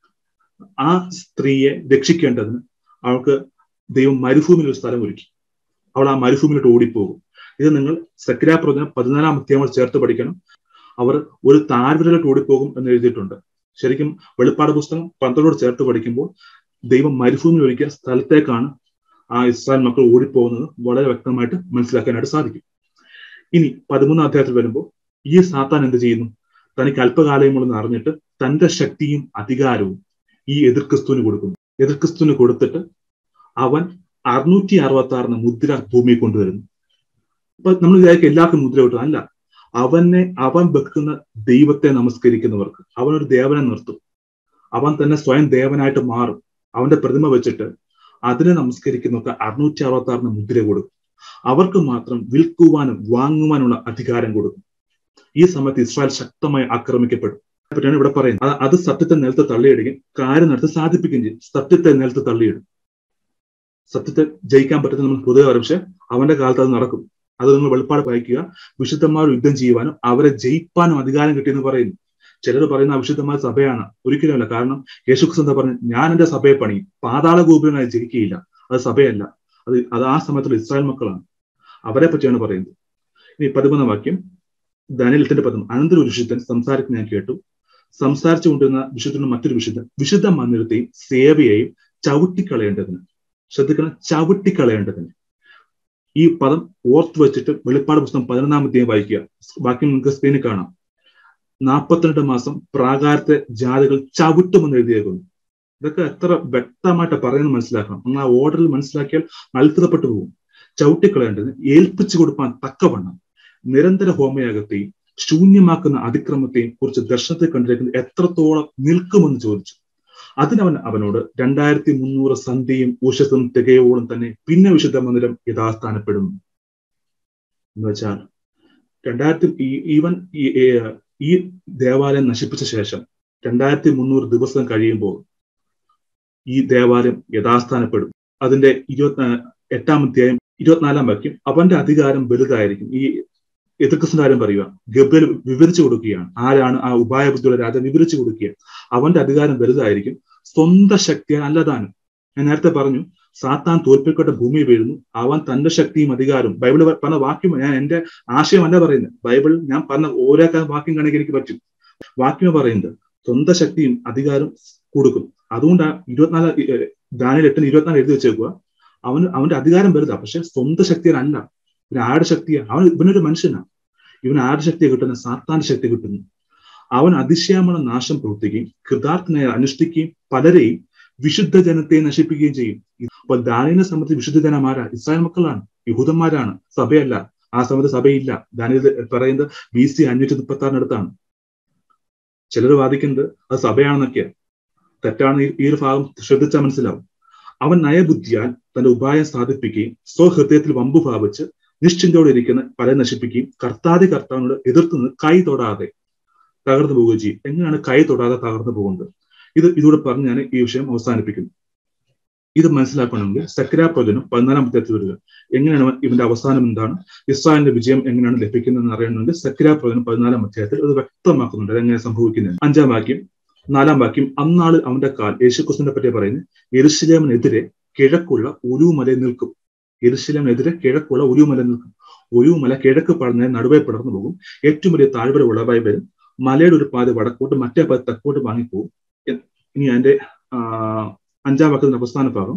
ആ സ്ത്രീയെ രക്ഷിക്കേണ്ടതിന് അവൾക്ക് ദൈവം മരുഭൂമിയിൽ ഒരു സ്ഥലം ഒരുക്കി അവൾ ആ മരുഭൂമിയിലോട്ട് ഓടിപ്പോകും ഇത് നിങ്ങൾ സക്രാ പ്രവചനം പതിനാലാം അധ്യായങ്ങൾ ചേർത്ത് പഠിക്കണം അവർ ഒരു താഴ്വരയിലോട്ട് ഓടിപ്പോകും എന്ന് എഴുതിയിട്ടുണ്ട് ശരിക്കും വെളിപ്പാട് പുസ്തകം പന്ത്രണ്ടോട് ചേർത്ത് പഠിക്കുമ്പോൾ ദൈവം മരുഭൂമി ഒരുക്കിയ സ്ഥലത്തേക്കാണ് ആ ഇസ്രായേൽ മക്കൾ ഓടിപ്പോകുന്നത് വളരെ വ്യക്തമായിട്ട് മനസ്സിലാക്കാനായിട്ട് സാധിക്കും ഇനി പതിമൂന്നാം അധ്യായത്തിൽ വരുമ്പോൾ ഈ സാത്താൻ എന്ത് ചെയ്യുന്നു തനിക്ക് അല്പകാലയമുള്ളെന്ന് അറിഞ്ഞിട്ട് തന്റെ ശക്തിയും അധികാരവും ഈ എതിർ ക്രിസ്തുവിന് കൊടുക്കുന്നു എതിർ ക്രിസ്തുവിന് കൊടുത്തിട്ട് അവൻ അറുന്നൂറ്റി അറുപത്തി ആറിന് മുദ്ര ഭൂമിയിൽ കൊണ്ടുവരുന്നു അപ്പൊ നമ്മൾ വിചാരിക്കും എല്ലാവർക്കും മുദ്ര കിട്ടും അല്ല അവനെ അവൻ വെക്കുന്ന ദൈവത്തെ നമസ്കരിക്കുന്നവർക്ക് അവനൊരു ദേവനെ നിർത്തും അവൻ തന്നെ സ്വയം ദേവനായിട്ട് മാറും അവന്റെ പ്രതിമ വെച്ചിട്ട് അതിനെ നമസ്കരിക്കുന്നവർക്ക് അറുന്നൂറ്റി അറുപത്തി ആറിന് മുദ്ര കൊടുക്കും അവർക്ക് മാത്രം വിൽക്കുവാനും വാങ്ങുവാനുള്ള അധികാരം കൊടുക്കും ഈ സമയത്ത് ഇസ്രായേൽ ശക്തമായി ആക്രമിക്കപ്പെടും പറ്റിയാണ് ഇവിടെ പറയുന്നത് അത് സത്യത്തെ നിലത്ത് തള്ളിയിടുകയും കാര്യം നടത്തി സാധിപ്പിക്കുകയും ചെയ്യും സത്യത്തെ നിലത്ത് തള്ളിയിടും സത്യത്തെ ജയിക്കാൻ പറ്റുന്ന നമ്മൾ പൊതുവെ പറയും പക്ഷെ അവന്റെ കാലത്ത് അത് നടക്കും അത് നിങ്ങൾ വെളിപ്പാട് വായിക്കുക വിശുദ്ധന്മാർ യുദ്ധം ചെയ്യുവാനും അവരെ ജയിപ്പാനും അധികാരം കിട്ടിയെന്ന് പറയുന്നു ചിലർ പറയുന്ന അവിശുദ്ധമായ സഭയാണ് ഒരിക്കലുമല്ല കാരണം യേശുക്രിസ്തു എന്താ പറഞ്ഞു ഞാൻ എന്റെ സഭയെ പണി പാതാള ഗോപുരമായി ജയിക്കുകയില്ല അത് സഭയല്ല അത് അത് ആ സമയത്തുള്ള ഇസ്രായേൽ മക്കളാണ് അവരെ പറ്റിയാണ് പറയുന്നത് ഇനി പതിമൂന്നാം വാക്യം ദാനിലത്തിന്റെ പദം അനന്തര ഒരു വിശുദ്ധൻ സംസാരിക്കുന്ന ഞാൻ കേട്ടു സംസാരിച്ചു കൊണ്ടിരുന്ന വിശുദ്ധനും മറ്റൊരു വിശുദ്ധൻ വിശുദ്ധ മന്ദിരത്തെയും സേവയെയും ചവിട്ടിക്കളയേണ്ടതിന് ശ്രദ്ധിക്കണം ചവിട്ടിക്കളയേണ്ടതിന് ഈ പദം ഓർത്ത് വെച്ചിട്ട് വെളിപ്പാട് പുസ്തകം പതിനൊന്നാമത്തെയും വായിക്കുക ബാക്കി നിങ്ങൾക്ക് സ്ക്രീനിൽ കാണാം നാൽപ്പത്തിരണ്ട് മാസം പ്രാകാരത്തെ ജാതികൾ ചവിട്ടുമെന്ന് എഴുതിയേക്കുന്നു ഇതൊക്കെ എത്ര വ്യക്തമായിട്ട് പറയുന്നത് മനസ്സിലാക്കണം നമ്മൾ ആ ഓർഡറിൽ മനസ്സിലാക്കിയാൽ അത്ഭുതപ്പെട്ടു പോകും ചവിട്ടിക്കളയേണ്ടതിന് ഏൽപ്പിച്ചു കൊടുക്കാൻ തക്കവണ്ണം നിരന്തര ഹോമയാഗത്തെയും ശൂന്യമാക്കുന്ന അതിക്രമത്തെയും കുറിച്ച് ദർശനത്തെ കണ്ടിരിക്കുന്നത് എത്രത്തോളം നിൽക്കുമെന്ന് ചോദിച്ചു അതിനവൻ അവനോട് രണ്ടായിരത്തി മുന്നൂറ് സന്ധ്യയും ഉഷസും തികയോളം തന്നെ പിന്നെ വിശുദ്ധ മന്ദിരം യഥാസ്ഥാനപ്പെടുന്നു എന്ന് വെച്ചാൽ രണ്ടായിരത്തി ഈവൻ ഈ ദേവാലയം നശിപ്പിച്ച ശേഷം രണ്ടായിരത്തി മുന്നൂറ് ദിവസം കഴിയുമ്പോൾ ഈ ദേവാലയം യഥാസ്ഥാനപ്പെടും അതിന്റെ ഇരുപത്തി എട്ടാം അധ്യായം ഇരുപത്തിനാലാം വാക്യം അവന്റെ അധികാരം വലുതായിരിക്കും ഈ എതിർക്രിസ്തുന്റെ കാര്യം പറയുക ഗബ്രിയൽ വിവരിച്ചു കൊടുക്കുകയാണ് ആരാണ് ആ ഉപായബുദ്ധിയുള്ള രാജ വിവരിച്ചു കൊടുക്കുക അവന്റെ അധികാരം വലുതായിരിക്കും സ്വന്തം ശക്തിയാൽ അല്ലതാനും ഞാൻ നേരത്തെ പറഞ്ഞു സാത്താൻ തോൽപ്പിക്കപ്പെട്ട ഭൂമി വീഴുന്നു അവൻ തന്റെ ശക്തിയും അധികാരവും ബൈബിൾ പറഞ്ഞ വാക്യം ഞാൻ എന്റെ ആശയമല്ല പറയുന്നത് ബൈബിൾ ഞാൻ പറഞ്ഞ ഓരോ വാക്യം കണക്ക് എനിക്ക് പറ്റും വാക്യം പറയുന്നത് സ്വന്തം ശക്തിയും അധികാരം കൊടുക്കും അതുകൊണ്ട് ഇരുപത്തിനാല് ദാനിൽ എട്ടിന് ഇരുപത്തിനാല് എഴുതി വെച്ചേക്കുക അവന് അവന്റെ അധികാരം വലുതാ പക്ഷെ സ്വന്തം ശക്തിയല്ല ഇവൻ ആരുടെ ശക്തിയാണ് അവൻ ഇവനൊരു മനുഷ്യനാണ് ഇവൻ ആരുടെ ശക്തിയെ കിട്ടുന്ന സാത്താന്റെ ശക്തി കിട്ടുന്നു അവൻ അതിശയമുള്ള നാശം പ്രവർത്തിക്കുകയും കൃതാർത്ഥനായി അനുഷ്ഠിക്കുകയും പലരെയും വിശുദ്ധ ജനത്തെ നശിപ്പിക്കുകയും ചെയ്യും അപ്പൊ ദാനിയനെ സംബന്ധിച്ച് വിശുദ്ധ ജനമാരാ ഇസ്രായേൽ മക്കളാണ് യഹൂദന്മാരാണ് സഭയല്ല ആ സമയത്ത് സഭയില്ല ദാനിയൽ പറയുന്നത് ബി സി അഞ്ഞൂറ്റി മുപ്പത്തി ആറിനടുത്താണ് ചിലർ വാദിക്കുന്നത് അത് സഭയാണെന്നൊക്കെയാണ് തെറ്റാണ് ഈ ഒരു ഭാഗം ശ്രദ്ധിച്ചാൽ മനസ്സിലാവും അവൻ നയബുദ്ധിയാൽ തന്റെ ഉപായം സാധിപ്പിക്കുകയും സ്വഹൃദയത്തിൽ വമ്പു ഭാവിച്ച് നിശ്ചിന്തയോടെ ഇരിക്കുന്ന പല നശിപ്പിക്കുകയും കർത്താതെ കർത്താവിനോട് എതിർത്തുനിന്ന് കൈ തൊടാതെ തകർന്നു പോവുകയും ചെയ്യും എങ്ങനെയാണ് കൈ തൊടാതെ തകർന്നു പോകുന്നത് ഇത് ഇതോടെ പറഞ്ഞ് ഞാൻ ഈ വിഷയം അവസാനിപ്പിക്കുന്നു ഇത് മനസ്സിലാക്കണമെങ്കിൽ സക്രാ പ്രവചനം പതിനാലാം അധ്യായത്തിൽ വരിക എങ്ങനെയാണ് ഇവന്റെ അവസാനം എന്താണ് ഇസ്രായേലിന്റെ വിജയം എങ്ങനെയാണ് ലഭിക്കുന്നതെന്ന് അറിയണമെങ്കിൽ സക്രാ പ്രവചനം പതിനാലാം അധ്യായത്തിൽ അത് വ്യക്തമാക്കുന്നുണ്ട് അതെങ്ങനെ സംഭവിക്കുന്നത് അഞ്ചാം വാക്യം നാലാം വാക്യം അന്നാളിൽ അവന്റെ കാൽ യേശുക്രിസ്തുവിനെ പറ്റി പറയുന്നത് എരുശലേമിനെതിരെ കിഴക്കുള്ള ഉരുമല നിൽക്കും എരുശലേമിനെതിരെ കിഴക്കുള്ള ഉരുമല നിൽക്കും ഉരുമല കിഴക്ക് പടന്നെ നടുവേ പിളർന്നു പോകും ഏറ്റവും വലിയ താഴ്വര ഉളവായി വരും മലയുടെ ഒരു പാതി വടക്കോട്ട് മറ്റേ പാതി തെക്കോട്ട് വാങ്ങിപ്പോകും ഇനി അതിന്റെ അഞ്ചാം വാക്കത്തിന്റെ അവസാന ഭാഗം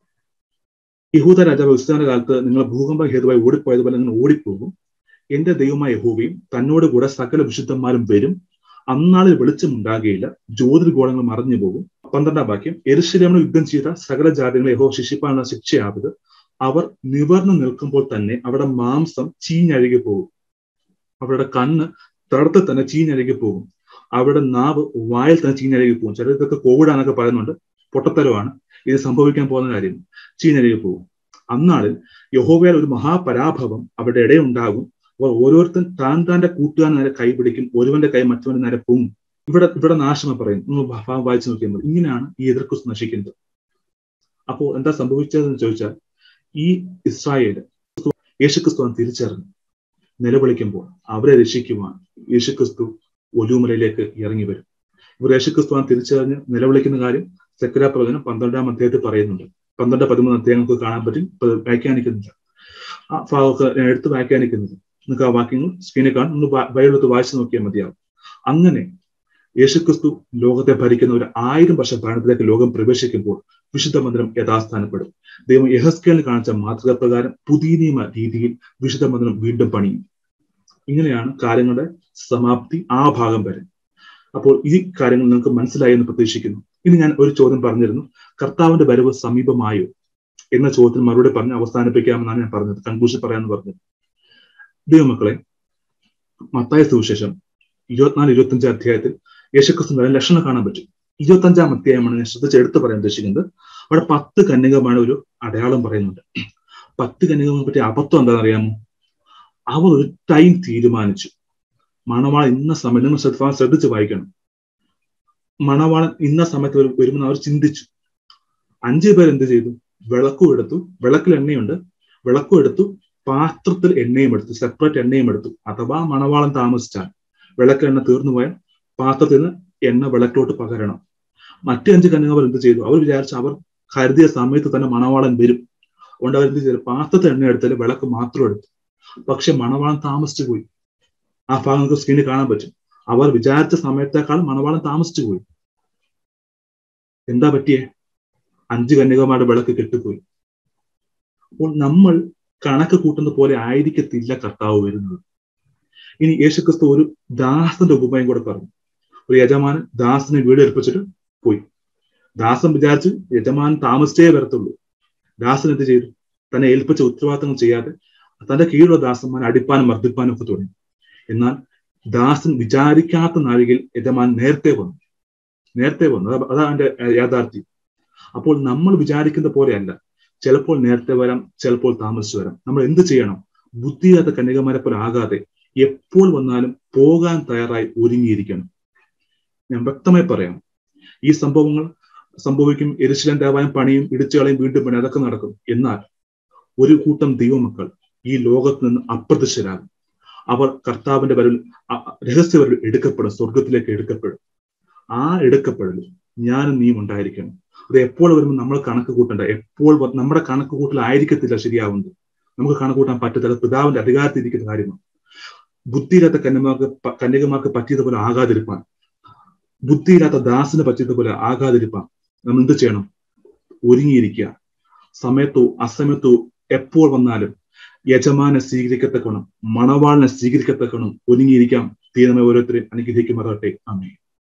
യഹൂദ രാജാവ് വിസ്താന കാലത്ത് നിങ്ങൾ ഭൂകമ്പ ഹേതുവായി ഓടിപ്പോയതുപോലെ നിങ്ങൾ ഓടിപ്പോകും എന്റെ ദൈവമായ യഹൂവയും തന്നോട് കൂടെ സകല വിശുദ്ധന്മാരും വരും അന്നാളിൽ വെളിച്ചമുണ്ടാകുകയില്ല ജ്യോതിർഗോളങ്ങൾ മറഞ്ഞു പോകും പന്ത്രണ്ടാം വാക്യം എരുശലേമിന് യുദ്ധം ചെയ്ത സകല ജാതികളെ യഹോ ശിക്ഷിപ്പാനുള്ള ശിക്ഷയാവത് അവർ നിവർന്നു നിൽക്കുമ്പോൾ തന്നെ അവിടെ മാംസം ചീഞ്ഞഴുകി പോകും അവരുടെ കണ്ണ് തടത്തിൽ തന്നെ ചീഞ്ഞഴുകി പോകും അവരുടെ നാവ് വായിൽ തന്നെ ചീഞ്ഞഴുകി പോകും ചിലർ ഇതൊക്കെ കോവിഡാന്നൊക്കെ പറയുന്നുണ്ട് പൊട്ടത്തരമാണ് ഇത് സംഭവിക്കാൻ പോകുന്ന കാര്യം ചീഞ്ഞഴുകി പോകും അന്നാളിൽ യഹോവയാൽ ഒരു മഹാപരാഭവം അവരുടെ ഇടയുണ്ടാകും അവർ ഓരോരുത്തൻ താൻ താന്റെ കൂട്ടുകാരൻ നേരെ കൈ പിടിക്കും ഒരുവന്റെ കൈ മറ്റവന്റെ നേരെ പൊങ്ങും ഇവിടെ ഇവിടെ നാശമ പറയും നമ്മൾ ഭാഗം വായിച്ചു നോക്കിയാൽ മതി ഇങ്ങനെയാണ് ഈ എതിർക്രിസ്തു നശിക്കുന്നത് അപ്പോൾ എന്താ സംഭവിച്ചതെന്ന് ചോദിച്ചാൽ ഈ ഇസ്രായേല് യേശുക്രിസ്തു തിരിച്ചറിഞ്ഞു നിലവിളിക്കുമ്പോൾ അവരെ രക്ഷിക്കുവാൻ യേശുക്രിസ്തു ഒലുമലയിലേക്ക് ഇറങ്ങി വരും ഇവർ യേശുക്രിസ്തു തിരിച്ചറിഞ്ഞ് നിലവിളിക്കുന്ന കാര്യം സെക്കര പ്രവചനം പന്ത്രണ്ടാം അധ്യായത്തിൽ പറയുന്നുണ്ട് പന്ത്രണ്ട് പതിമൂന്ന് അധ്യായങ്ങൾക്ക് കാണാൻ പറ്റും വ്യാഖ്യാനിക്കുന്നില്ല ആ ഭാഗമൊക്കെ എടുത്ത് വ്യാഖ്യാനിക്കുന്നില്ല നിങ്ങൾക്ക് ആ വാക്യങ്ങൾ സ്ക്രീനിൽ കാണും ഒന്ന് ബൈബിളത്ത് വായിച്ചു നോക്കിയാൽ മതിയാവും അങ്ങനെ യേശുക്രിസ്തു ലോകത്തെ ഭരിക്കുന്ന ഒരു ആയിരം വർഷ ഭരണത്തിലേക്ക് ലോകം പ്രവേശിക്കുമ്പോൾ വിശുദ്ധ മന്ദിരം യഥാസ്ഥാനപ്പെടും ദൈവം യഹസ്കേലിന് കാണിച്ച മാതൃക പ്രകാരം പുതിയ നിയമ രീതിയിൽ വിശുദ്ധ മന്ദിരം വീണ്ടും പണിയും ഇങ്ങനെയാണ് കാര്യങ്ങളുടെ സമാപ്തി ആ ഭാഗം വരെ അപ്പോൾ ഈ കാര്യങ്ങൾ നിങ്ങൾക്ക് മനസ്സിലായി എന്ന് പ്രതീക്ഷിക്കുന്നു ഇനി ഞാൻ ഒരു ചോദ്യം പറഞ്ഞിരുന്നു കർത്താവിന്റെ വരവ് സമീപമായോ എന്ന ചോദ്യത്തിന് മറുപടി പറഞ്ഞ് അവസാനിപ്പിക്കാമെന്നാണ് ഞാൻ പറഞ്ഞത് കൺക്ലൂഷൻ പറയാമെന്ന് പറഞ്ഞത് ദൈവമക്കളെ മത്തായ സുവിശേഷം ഇരുപത്തിനാല് ഇരുപത്തഞ്ച് അധ്യായത്തിൽ യേശുക്രിസ്തു ലക്ഷണം കാണാൻ പറ്റും ഇരുപത്തഞ്ചാം അധ്യായമാണ് ഞാൻ ശ്രദ്ധിച്ച് എടുത്തു പറയാൻ ഉദ്ദേശിക്കുന്നത് അവിടെ പത്ത് കന്യകമാണ് ഒരു അടയാളം പറയുന്നുണ്ട് പത്ത് കന്യകകളെ പറ്റി അബദ്ധം എന്താണെന്ന് അറിയാമോ അവർ ഒരു ടൈം തീരുമാനിച്ചു മണവാളൻ ഇന്ന സമയം നിങ്ങൾ ശ്രദ്ധ ശ്രദ്ധിച്ച് വായിക്കണം മണവാളൻ ഇന്ന സമയത്ത് വരുമെന്ന് അവർ ചിന്തിച്ചു അഞ്ചു പേർ എന്ത് ചെയ്തു വിളക്കും എടുത്തു വിളക്കിൽ എണ്ണയുണ്ട് വിളക്കും എടുത്തു പാത്രത്തിൽ എണ്ണയും എടുത്തു സെപ്പറേറ്റ് എണ്ണയും എടുത്തു അഥവാ മണവാളൻ താമസിച്ചാൽ വിളക്ക് എണ്ണ തീർന്നു പോയാൽ പാത്രത്തിൽ നിന്ന് എണ്ണ വിളക്കിലോട്ട് പകരണം മറ്റു അഞ്ച് കന്യകവർ എന്ത് ചെയ്തു അവർ വിചാരിച്ചു അവർ കരുതിയ സമയത്ത് തന്നെ മണവാളൻ വരും അതുകൊണ്ട് അവർ എന്ത് ചെയ്തു പാത്രത്തിൽ എണ്ണ എടുത്താൽ വിളക്ക് മാത്രം എടുത്തു പക്ഷെ മണവാളൻ താമസിച്ചു പോയി ആ ഭാഗം നമുക്ക് സ്ക്രീനിൽ കാണാൻ പറ്റും അവർ വിചാരിച്ച സമയത്തേക്കാൾ മണവാളൻ താമസിച്ചു പോയി എന്താ പറ്റിയേ അഞ്ച് കന്യകമാരുടെ വിളക്ക് കെട്ടുപോയി അപ്പോൾ നമ്മൾ കണക്ക് കൂട്ടുന്ന പോലെ ആയിരിക്കത്തില്ല കർത്താവ് വരുന്നത് ഇനി യേശുക്രിസ്തു ഒരു ദാസന്റെ ഉപമയും കൂടെ പറഞ്ഞു ഒരു യജമാനൻ ദാസനെ വീട് ഏൽപ്പിച്ചിട്ട് പോയി ദാസൻ വിചാരിച്ച് യജമാനൻ താമസിച്ചേ വരത്തുള്ളൂ ദാസൻ എന്ത് ചെയ്തു തന്നെ ഏൽപ്പിച്ച ഉത്തരവാദിത്തങ്ങൾ ചെയ്യാതെ തന്റെ കീഴിലുള്ള ദാസന്മാരെ അടിപ്പാനും മർദ്ദിപ്പാനും ഒക്കെ തുടങ്ങി എന്നാൽ ദാസൻ വിചാരിക്കാത്ത നാഴികയിൽ യജമാൻ നേരത്തെ വന്നു നേരത്തെ വന്നു അതാണ് എന്റെ യാഥാർത്ഥ്യം അപ്പോൾ നമ്മൾ വിചാരിക്കുന്ന പോലെയല്ല ചിലപ്പോൾ നേരത്തെ വരാം ചിലപ്പോൾ താമസിച്ചു വരാം നമ്മൾ എന്ത് ചെയ്യണം ബുദ്ധിയാത്ത കന്യകമാരെ പോലെ ആകാതെ എപ്പോൾ വന്നാലും പോകാൻ തയ്യാറായി ഒരുങ്ങിയിരിക്കണം ഞാൻ വ്യക്തമായി പറയാം ഈ സംഭവങ്ങൾ സംഭവിക്കും എരിശിലൻ ദേവാലയം പണിയും ഇടിച്ചുകളയും വീണ്ടും പണി അതൊക്കെ നടക്കും എന്നാൽ ഒരു കൂട്ടം ദൈവമക്കൾ ഈ ലോകത്ത് നിന്ന് അപ്രത്യക്ഷരാകും അവർ കർത്താവിന്റെ വരവിൽ രഹസ്യവരിൽ എടുക്കപ്പെടും സ്വർഗത്തിലേക്ക് എടുക്കപ്പെടും ആ എടുക്കപ്പെടൽ ഞാനും നീയും ഉണ്ടായിരിക്കണം അത് എപ്പോൾ വരുമ്പോൾ നമ്മൾ കണക്ക് കൂട്ടണ്ട എപ്പോൾ നമ്മുടെ കണക്ക് കൂട്ടൽ ആയിരിക്കത്തില്ല ശരിയാവുന്നത് നമുക്ക് കണക്ക് കൂട്ടാൻ പറ്റത്തില്ല പിതാവിന്റെ അധികാരത്തിൽ ഇരിക്കുന്ന കാര്യമാണ് ബുദ്ധിയില്ലാത്ത കന്യമാർക്ക് കന്യകമാർക്ക് പറ്റിയതുപോലെ ആകാതിരിപ്പാൻ ബുദ്ധിയില്ലാത്ത ദാസിന് പറ്റിയതുപോലെ ആകാതിരിപ്പാൻ നമ്മൾ എന്ത് ചെയ്യണം ഒരുങ്ങിയിരിക്കുക സമയത്തോ അസമയത്തോ എപ്പോൾ വന്നാലും യജമാനെ സ്വീകരിക്കത്തക്കണം മണവാളിനെ സ്വീകരിക്കത്തക്കണം ഒരുങ്ങിയിരിക്കാം തീരുമാനം ഓരോരുത്തരെയും അനുഗ്രഹിക്കുമാറാട്ടെ അമ്മേ